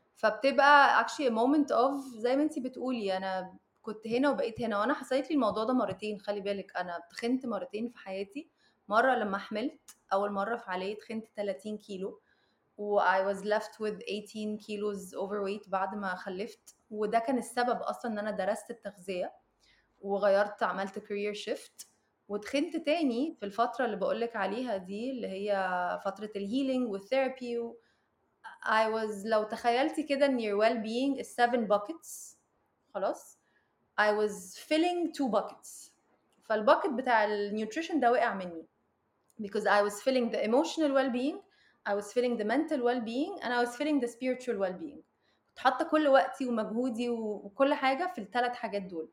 فبتبقى actually a moment of زي ما انت بتقولي انا كنت هنا وبقيت هنا وانا حصلت لي الموضوع ده مرتين خلي بالك انا تخنت مرتين في حياتي مره لما حملت اول مره في علي تخنت 30 كيلو و I was left with 18 kilos overweight بعد ما خلفت وده كان السبب اصلا ان انا درست التغذيه وغيرت عملت career shift وتخنت تاني في الفتره اللي بقولك عليها دي اللي هي فتره الهيلينج والثيرابي و I was لو تخيلتي كده ان your well being is seven buckets خلاص I was filling two buckets فالباكت بتاع النيوتريشن ده وقع مني because I was filling the emotional well being I was feeling the mental well being and I was feeling the spiritual well being كنت حاطه كل وقتي ومجهودي وكل حاجه في الثلاث حاجات دول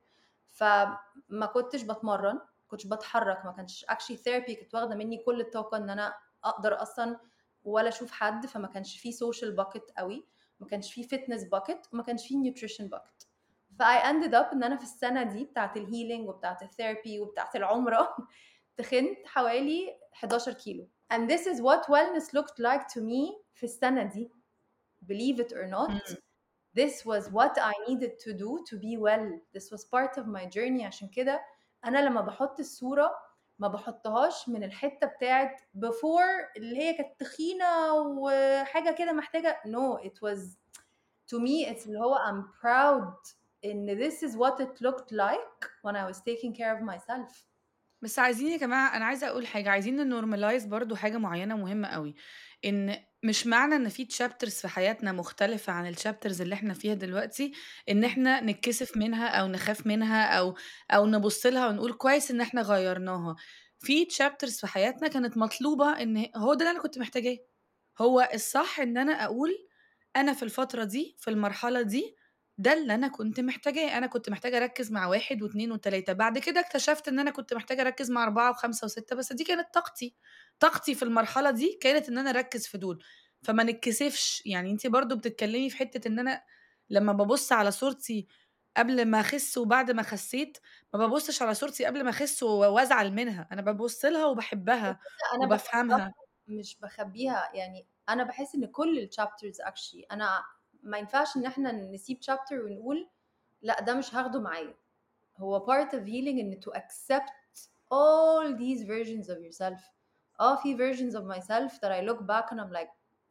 فما كنتش بتمرن كنتش بتحرك ما كانش actually therapy كانت واخده مني كل الطاقه ان انا اقدر اصلا ولا اشوف حد فما كانش فيه سوشيال باكت قوي ما كانش فيه فتنس باكت وما كانش فيه نيوتريشن باكت فاي اندد اب ان انا في السنه دي بتاعت الهيلينج وبتاعت الثيرابي وبتاعت العمره تخنت حوالي 11 كيلو and this is what wellness looked like to me في السنه دي believe it or not this was what I needed to do to be well this was part of my journey عشان كده انا لما بحط الصوره ما بحطهاش من الحته بتاعت before اللي هي كانت تخينه وحاجه كده محتاجه no it was to me it's اللي هو I'm proud ان this is what it looked like when I was taking care of myself بس عايزين يا جماعه انا عايزه اقول حاجه عايزين نورماليز برضو حاجه معينه مهمه قوي ان مش معنى ان في تشابترز في حياتنا مختلفه عن التشابترز اللي احنا فيها دلوقتي ان احنا نتكسف منها او نخاف منها او او نبص لها ونقول كويس ان احنا غيرناها في تشابترز في حياتنا كانت مطلوبه ان هو ده اللي انا كنت محتاجاه هو الصح ان انا اقول انا في الفتره دي في المرحله دي ده اللي انا كنت محتاجاه انا كنت محتاجه اركز مع واحد واثنين وثلاثه بعد كده اكتشفت ان انا كنت محتاجه اركز مع اربعه وخمسه وسته بس دي كانت طاقتي طاقتي في المرحله دي كانت ان انا اركز في دول فما نتكسفش يعني انت برضو بتتكلمي في حته ان انا لما ببص على صورتي قبل ما اخس وبعد ما خسيت ما ببصش على صورتي قبل ما اخس وازعل منها انا ببص لها وبحبها انا وبفهمها مش بخبيها يعني انا بحس ان كل الشابترز اكشلي انا ما ينفعش ان احنا نسيب شابتر ونقول لا ده مش هاخده معايا هو part of healing ان to accept all these versions of yourself اه في versions of myself that I look back and I'm like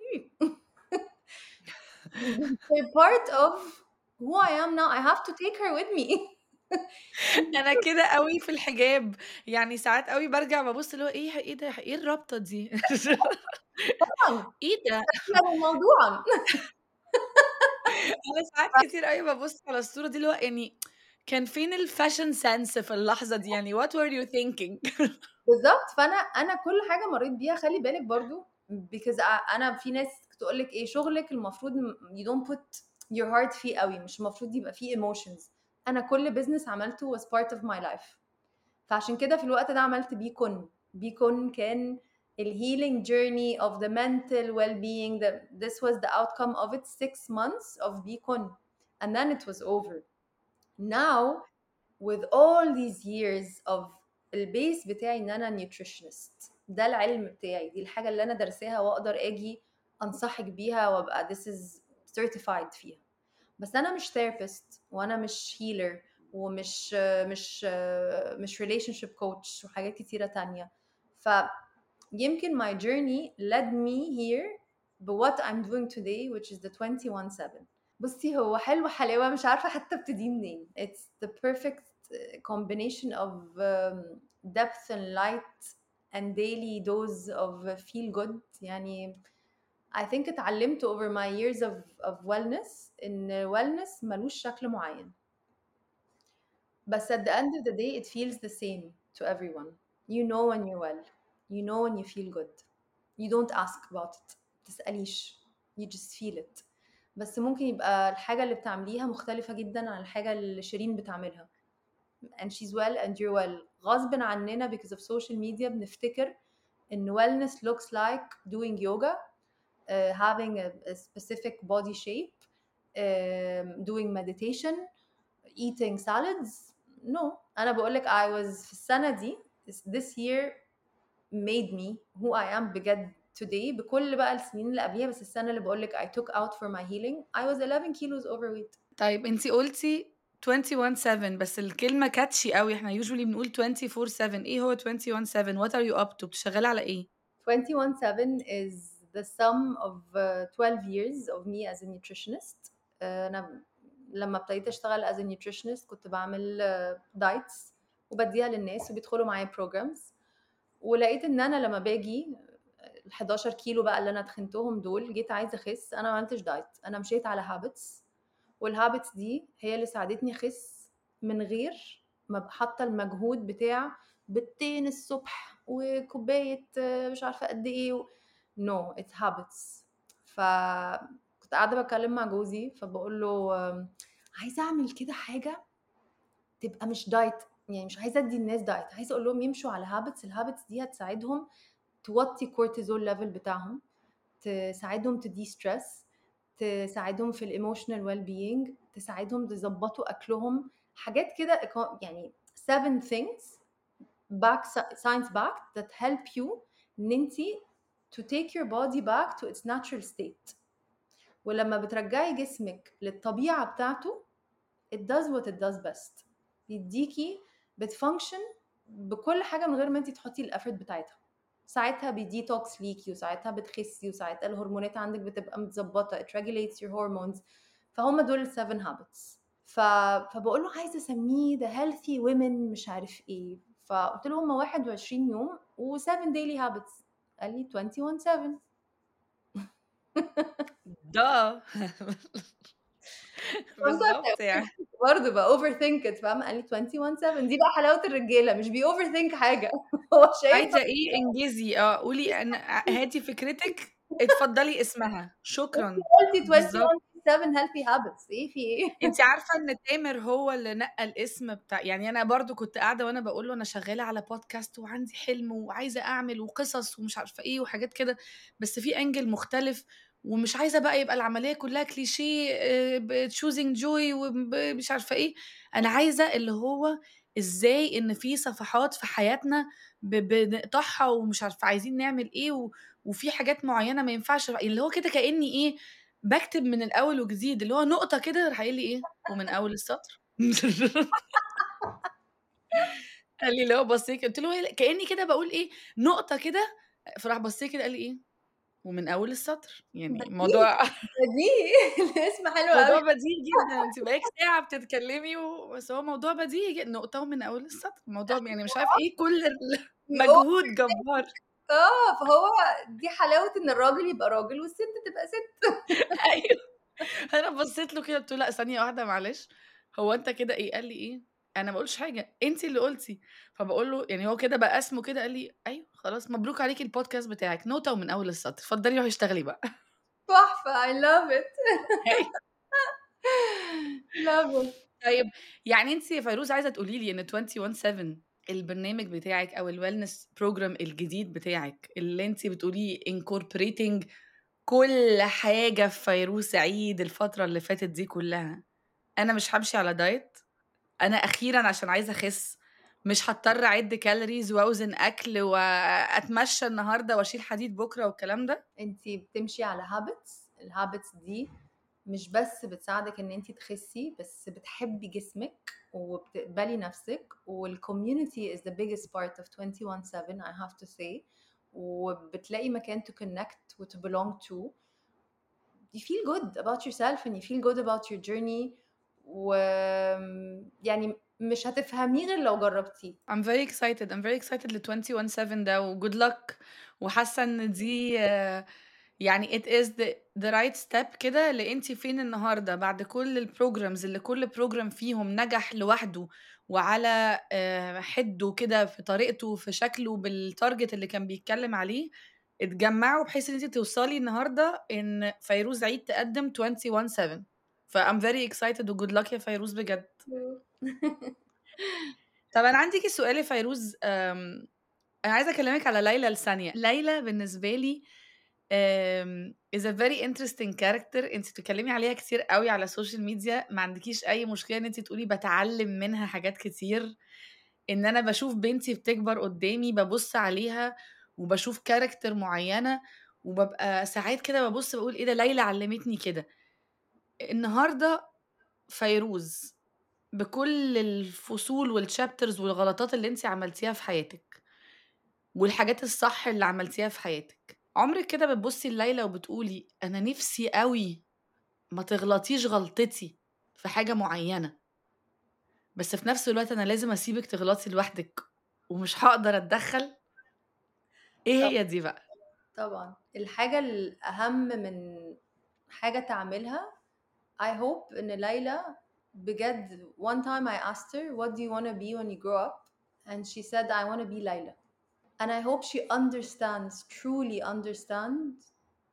they're part of who I am now I have to take her with me انا كده قوي في الحجاب يعني ساعات قوي برجع ببص اللي هو ايه ايه ده ايه الرابطه دي طبعا ايه ده موضوعا انا ساعات كتير قوي ببص على الصوره دي اللي هو يعني كان فين الفاشن سنس في اللحظه دي يعني what were you thinking بالظبط فانا انا كل حاجه مريت بيها خلي بالك برضو because انا في ناس تقول لك ايه شغلك المفروض you don't put your heart فيه قوي مش المفروض يبقى فيه emotions انا كل بزنس عملته was part of my life فعشان كده في الوقت ده عملت بيكون بيكون كان الهيلينج journey of the mental well-being that this was the outcome of it six months of beacon and then it was over now with all these years of البيس بتاعي ان انا nutritionist ده العلم بتاعي دي الحاجه اللي انا درساها واقدر اجي انصحك بيها وابقى this is certified فيها بس انا مش therapist وانا مش healer ومش مش مش relationship coach وحاجات كتيره تانية ف يمكن my journey led me here ب what I'm doing today which is the 21-7 بصي هو حلو حلاوة مش عارفة حتى ابتدي منين it's the perfect combination of um, depth and light and daily dose of feel good يعني I think اتعلمت over my years of, of wellness ان wellness ملوش شكل معين بس at the end of the day it feels the same to everyone you know when you're well you know when you feel good you don't ask about it تسأليش you just feel it بس ممكن يبقى الحاجة اللي بتعمليها مختلفة جدا عن الحاجة اللي شيرين بتعملها and she's well and you're well غصب عننا because of social media بنفتكر ان wellness looks like doing yoga uh, having a, a specific body shape um, doing meditation eating salads no انا بقول لك I was في السنة دي this year made me who I am بجد today بكل بقى السنين اللي قبليها بس السنة اللي بقول لك I took out for my healing I was 11 kilos overweight طيب انت قلتي 21/7 بس الكلمة كاتشي قوي احنا usually بنقول 24/7 ايه هو 21/7 what are you up to بتشتغلي على ايه 21/7 is the sum of uh, 12 years of me as a nutritionist uh, انا لما ابتديت اشتغل as a nutritionist كنت بعمل دايتس وبديها للناس وبيدخلوا معايا programs ولقيت ان انا لما باجي ال 11 كيلو بقى اللي انا تخنتهم دول جيت عايزه اخس انا ما عملتش دايت انا مشيت على هابتس والهابتس دي هي اللي ساعدتني اخس من غير ما حاطه المجهود بتاع بيضتين الصبح وكوبايه مش عارفه قد ايه نو اتس هابتس فكنت قاعده بتكلم مع جوزي فبقول له عايزه اعمل كده حاجه تبقى مش دايت يعني مش عايزه ادي الناس دايت عايزه اقول لهم يمشوا على هابتس الهابتس دي هتساعدهم توطي كورتيزول ليفل بتاعهم تساعدهم تدي ستريس تساعدهم في الايموشنال ويل بينج تساعدهم يظبطوا اكلهم حاجات كده يعني seven things back science back that help you ان انت to take your body back to its natural state ولما بترجعي جسمك للطبيعه بتاعته it does what it does best بيديكي بتفانكشن بكل حاجه من غير ما انت تحطي الافورت بتاعتها ساعتها بيديتوكس ليكي وساعتها بتخسي وساعتها الهرمونات عندك بتبقى متظبطه it regulates your hormones فهم دول السفن هابتس ف... فبقول له عايزه اسميه the healthy women مش عارف ايه فقلت له هم 21 يوم و7 daily habits قال لي 21 7 ده بالظبط يعني برضه بقى اوفر ثينك فاهم قال لي 21 7 دي بقى حلاوه الرجاله مش بي اوفر ثينك حاجه هو شايف عايزه ايه انجزي اه قولي انا هاتي فكرتك اتفضلي اسمها شكرا قلتي 21 7 هيلثي هابتس ايه في ايه انت عارفه ان تامر هو اللي نقى الاسم بتاع يعني انا برضو كنت قاعده وانا بقول له انا شغاله على بودكاست وعندي حلم وعايزه اعمل وقصص ومش عارفه ايه وحاجات كده بس في انجل مختلف ومش عايزه بقى يبقى العمليه كلها كليشيه تشوزنج جوي ومش عارفه ايه انا عايزه اللي هو ازاي ان في صفحات في حياتنا بنقطعها ومش عارفه عايزين نعمل ايه و... وفي حاجات معينه ما ينفعش اللي هو كده كاني ايه بكتب من الاول وجديد اللي هو نقطه كده راح قايل لي ايه ومن اول السطر قال لي اللي هو بصيت قلت له كاني كده بقول ايه نقطه كده فراح بصيت كده قال لي ايه ومن اول السطر يعني موضوع بديهي الاسم حلو موضوع قوي بديهي جدا انت بقالك ساعه بتتكلمي و... بس هو موضوع بديهي جدا نقطه ومن اول السطر الموضوع يعني مش عارف ايه كل مجهود جبار اه فهو دي حلاوه ان الراجل يبقى راجل والست تبقى ست ايوه انا بصيت له كده قلت له لا ثانيه واحده معلش هو انت كده ايه قال لي ايه انا ما بقولش حاجه انت اللي قلتي فبقول له يعني هو كده بقى اسمه كده قال لي ايوه خلاص مبروك عليكي البودكاست بتاعك نوته ومن اول السطر اتفضلي روحي اشتغلي بقى تحفه اي لاف ات لاف ات طيب يعني انت يا فيروز عايزه تقولي لي ان 21 7 البرنامج بتاعك او الويلنس بروجرام الجديد بتاعك اللي انت بتقوليه انكوربريتنج كل حاجه في فيروز سعيد الفتره اللي فاتت دي كلها انا مش همشي على دايت انا اخيرا عشان عايزه اخس مش هضطر اعد كالوريز واوزن اكل واتمشى النهارده واشيل حديد بكره والكلام ده انت بتمشي على هابتس الهابتس دي مش بس بتساعدك ان انت تخسي بس بتحبي جسمك وبتقبلي نفسك والكوميونتي is the biggest part of 21/7 I have to say وبتلاقي مكان to connect و to belong to you feel good about yourself and you feel good about your journey و يعني مش هتفهميه غير لو جربتيه I'm very excited I'm very excited ل 21/7 ده و good luck وحاسة إن دي آه، يعني it is the, the right step كده اللي انت فين النهارده بعد كل البروجرامز اللي كل بروجرام فيهم نجح لوحده وعلى آه، حده كده في طريقته في شكله بالتارجت اللي كان بيتكلم عليه اتجمعوا بحيث ان انت توصلي النهارده ان فيروز عيد تقدم 21 7 ف I'm very excited و good luck يا فيروز بجد طب انا عندي سؤال يا فيروز أم، انا عايزه اكلمك على ليلى لثانيه ليلى بالنسبه لي um, is a very interesting character انت بتتكلمي عليها كتير قوي على السوشيال ميديا ما عندكيش اي مشكله ان انت تقولي بتعلم منها حاجات كتير ان انا بشوف بنتي بتكبر قدامي ببص عليها وبشوف كاركتر معينه وببقى ساعات كده ببص بقول ايه ده ليلى علمتني كده النهارده فيروز بكل الفصول والشابترز والغلطات اللي انت عملتيها في حياتك والحاجات الصح اللي عملتيها في حياتك عمرك كده بتبصي لليلى وبتقولي انا نفسي قوي ما تغلطيش غلطتي في حاجه معينه بس في نفس الوقت انا لازم اسيبك تغلطي لوحدك ومش هقدر اتدخل ايه طب هي دي بقى طبعا الحاجة الأهم من حاجة تعملها I hope إن ليلى بجد one time I asked her what do you want to be when you grow up and she said I want to be Layla and I hope she understands truly understands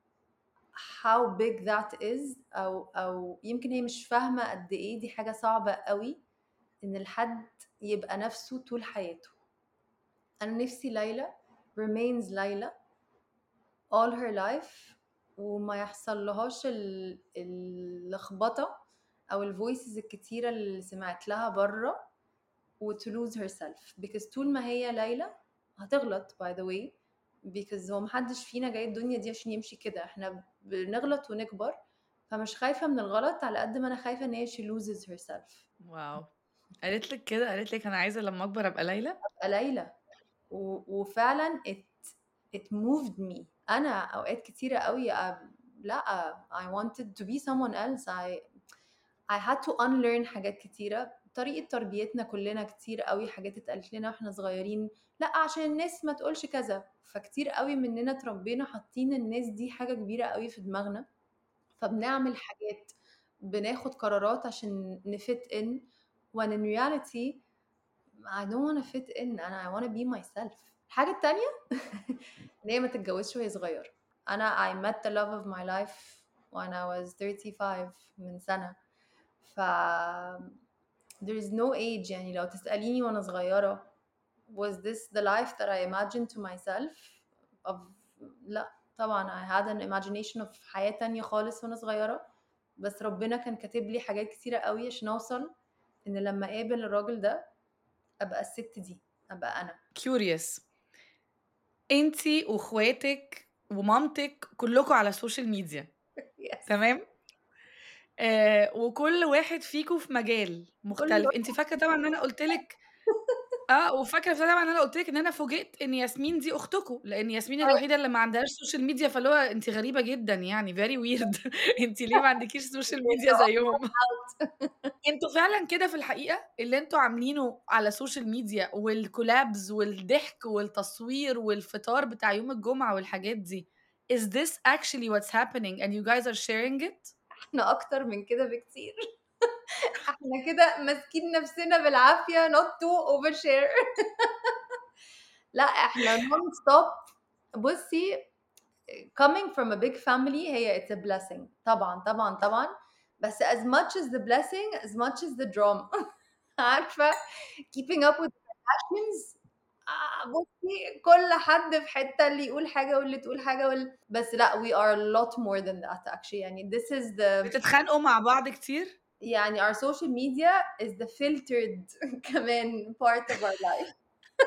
how big that is أو أو يمكن هي مش فاهمة قد إيه دي حاجة صعبة قوي إن الحد يبقى نفسه طول حياته أنا نفسي ليلى remains ليلى all her life وما يحصل لهاش ال- اللخبطة أو الفويسز الكتيرة اللي سمعت لها بره و to lose herself because طول ما هي ليلى هتغلط by the way because هو محدش فينا جاي الدنيا دي عشان يمشي كده احنا بنغلط ونكبر فمش خايفة من الغلط على قد ما أنا خايفة إن هي she loses herself واو قالت لك كده قالت لك انا عايزه لما اكبر ابقى ليلى أبقى ليلى و... وفعلا it it moved me انا اوقات كتيره قوي أ... لا I wanted to be someone else I I had to unlearn حاجات كتيره طريقه تربيتنا كلنا كتير قوي حاجات اتقالت لنا واحنا صغيرين لا عشان الناس ما تقولش كذا فكتير قوي مننا اتربينا حاطين الناس دي حاجه كبيره قوي في دماغنا فبنعمل حاجات بناخد قرارات عشان نفت in when in reality I don't want to fit in انا I want to be myself الحاجة التانية ان هي ما تتجوزش وهي صغيرة انا I met the love of my life when I was 35 من سنة ف there is no age يعني لو تسأليني وانا صغيرة was this the life that I imagined to myself of لا طبعا I had an imagination of حياة تانية خالص وانا صغيرة بس ربنا كان كاتب لي حاجات كتيرة قوي عشان اوصل ان لما اقابل الراجل ده ابقى الست دي ابقى انا curious انتي واخواتك ومامتك كلكم على السوشيال ميديا yes. تمام آه وكل واحد فيكم في مجال مختلف انت فاكره طبعا ان انا قلت لك اه وفاكره طبعا ان انا قلت لك ان انا فوجئت ان ياسمين دي اختكم لان ياسمين الوحيده اللي ما عندهاش سوشيال ميديا فاللي هو انت غريبه جدا يعني فيري ويرد انت ليه ما عندكيش سوشيال ميديا زيهم انتوا فعلا كده في الحقيقه اللي انتوا عاملينه على السوشيال ميديا والكولابز والضحك والتصوير والفطار بتاع يوم الجمعه والحاجات دي is this actually what's happening and you guys are sharing it احنا اكتر من كده بكتير احنا كده ماسكين نفسنا بالعافيه not to overshare لا احنا non stop بصي coming from a big family هي it's a blessing طبعا طبعا طبعا بس as much as the blessing as much as the drama عارفه keeping up with the Kardashians آه، بصي كل حد في حته اللي يقول حاجه واللي تقول حاجه واللي بس لا we are a lot more than that actually يعني this is the بتتخانقوا مع بعض كتير يعني our social media is the filtered كمان part of our life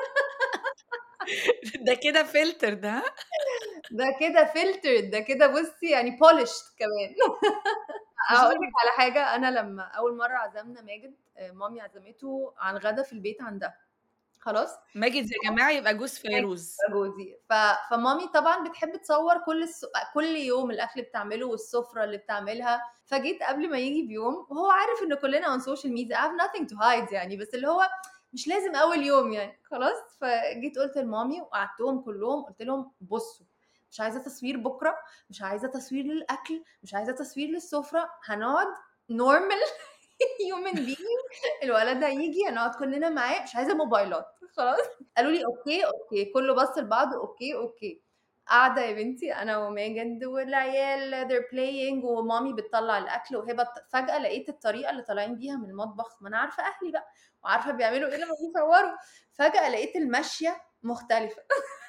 ده كده فلتر ده ده كده filtered ده كده بصي يعني polished كمان اقول لك على حاجه انا لما اول مره عزمنا ماجد آه، مامي عزمته على الغدا في البيت عندها خلاص ماجد يا جماعه يبقى جوز فيروز جوزي ف... فمامي طبعا بتحب تصور كل الس... كل يوم الاكل اللي بتعمله والسفره اللي بتعملها فجيت قبل ما يجي بيوم وهو عارف ان كلنا on social media I have nothing to hide يعني بس اللي هو مش لازم اول يوم يعني خلاص فجيت قلت لمامي وقعدتهم كلهم قلت لهم بصوا مش عايزه تصوير بكره مش عايزه تصوير للاكل مش عايزه تصوير للسفره هنقعد نورمال هيومن بينج الولد هيجي هنقعد كلنا معاه مش عايزه موبايلات خلاص قالوا لي اوكي اوكي كله بص لبعض اوكي اوكي قاعده يا بنتي انا وماجد والعيال they're playing ومامي بتطلع الاكل وهبه فجاه لقيت الطريقه اللي طالعين بيها من المطبخ ما انا عارفه اهلي بقى وعارفه بيعملوا ايه لما بيصوروا فجاه لقيت الماشيه مختلفه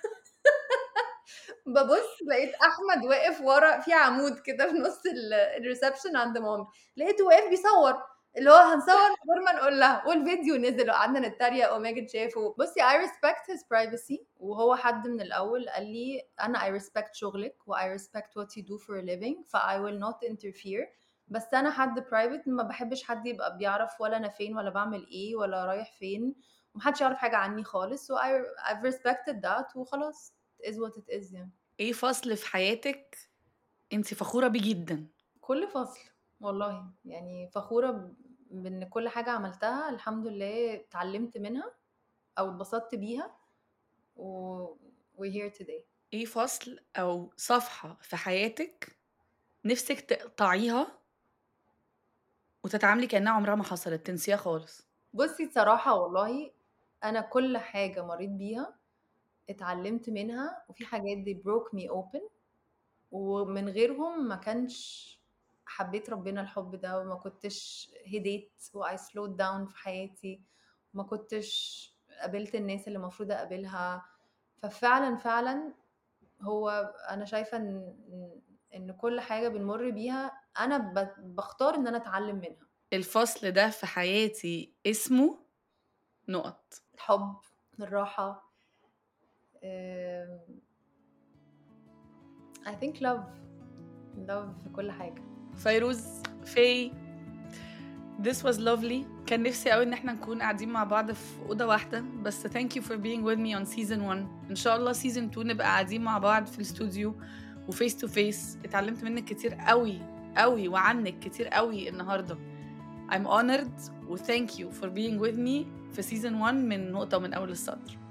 ببص لقيت احمد واقف ورا في عمود كده في نص الريسبشن عند مامي لقيته واقف بيصور اللي هو هنصور من غير ما نقول لها والفيديو نزل وقعدنا نتريق وماجد شافه بصي I respect his privacy وهو حد من الاول قال لي انا I respect شغلك و I respect what you do for a living ف I will not interfere بس انا حد برايفت ما بحبش حد يبقى بيعرف ولا انا فين ولا بعمل ايه ولا رايح فين ومحدش يعرف حاجه عني خالص و I, I've respected that وخلاص it is what it is يعني ايه فصل في حياتك انت فخوره بيه جدا كل فصل والله يعني فخورة بإن كل حاجة عملتها الحمد لله اتعلمت منها أو اتبسطت بيها و we're here today ايه فصل او صفحه في حياتك نفسك تقطعيها وتتعاملي كانها عمرها ما حصلت تنسيها خالص بصي صراحة والله أنا كل حاجة مريت بيها اتعلمت منها وفي حاجات they broke me open ومن غيرهم ما كانش حبيت ربنا الحب ده وما كنتش هديت و I slowed down في حياتي ما كنتش قابلت الناس اللي المفروض اقابلها ففعلا فعلا هو انا شايفه ان ان كل حاجه بنمر بيها انا بختار ان انا اتعلم منها الفصل ده في حياتي اسمه نقط الحب الراحه I think love love في كل حاجه فيروز في This was lovely كان نفسي قوي ان احنا نكون قاعدين مع بعض في اوضه واحده بس thank you for being with me on season 1 ان شاء الله season 2 نبقى قاعدين مع بعض في الاستوديو وفيس تو فيس اتعلمت منك كتير قوي قوي وعنك كتير قوي النهارده I'm honored و thank you for being with me في season 1 من نقطه من اول السطر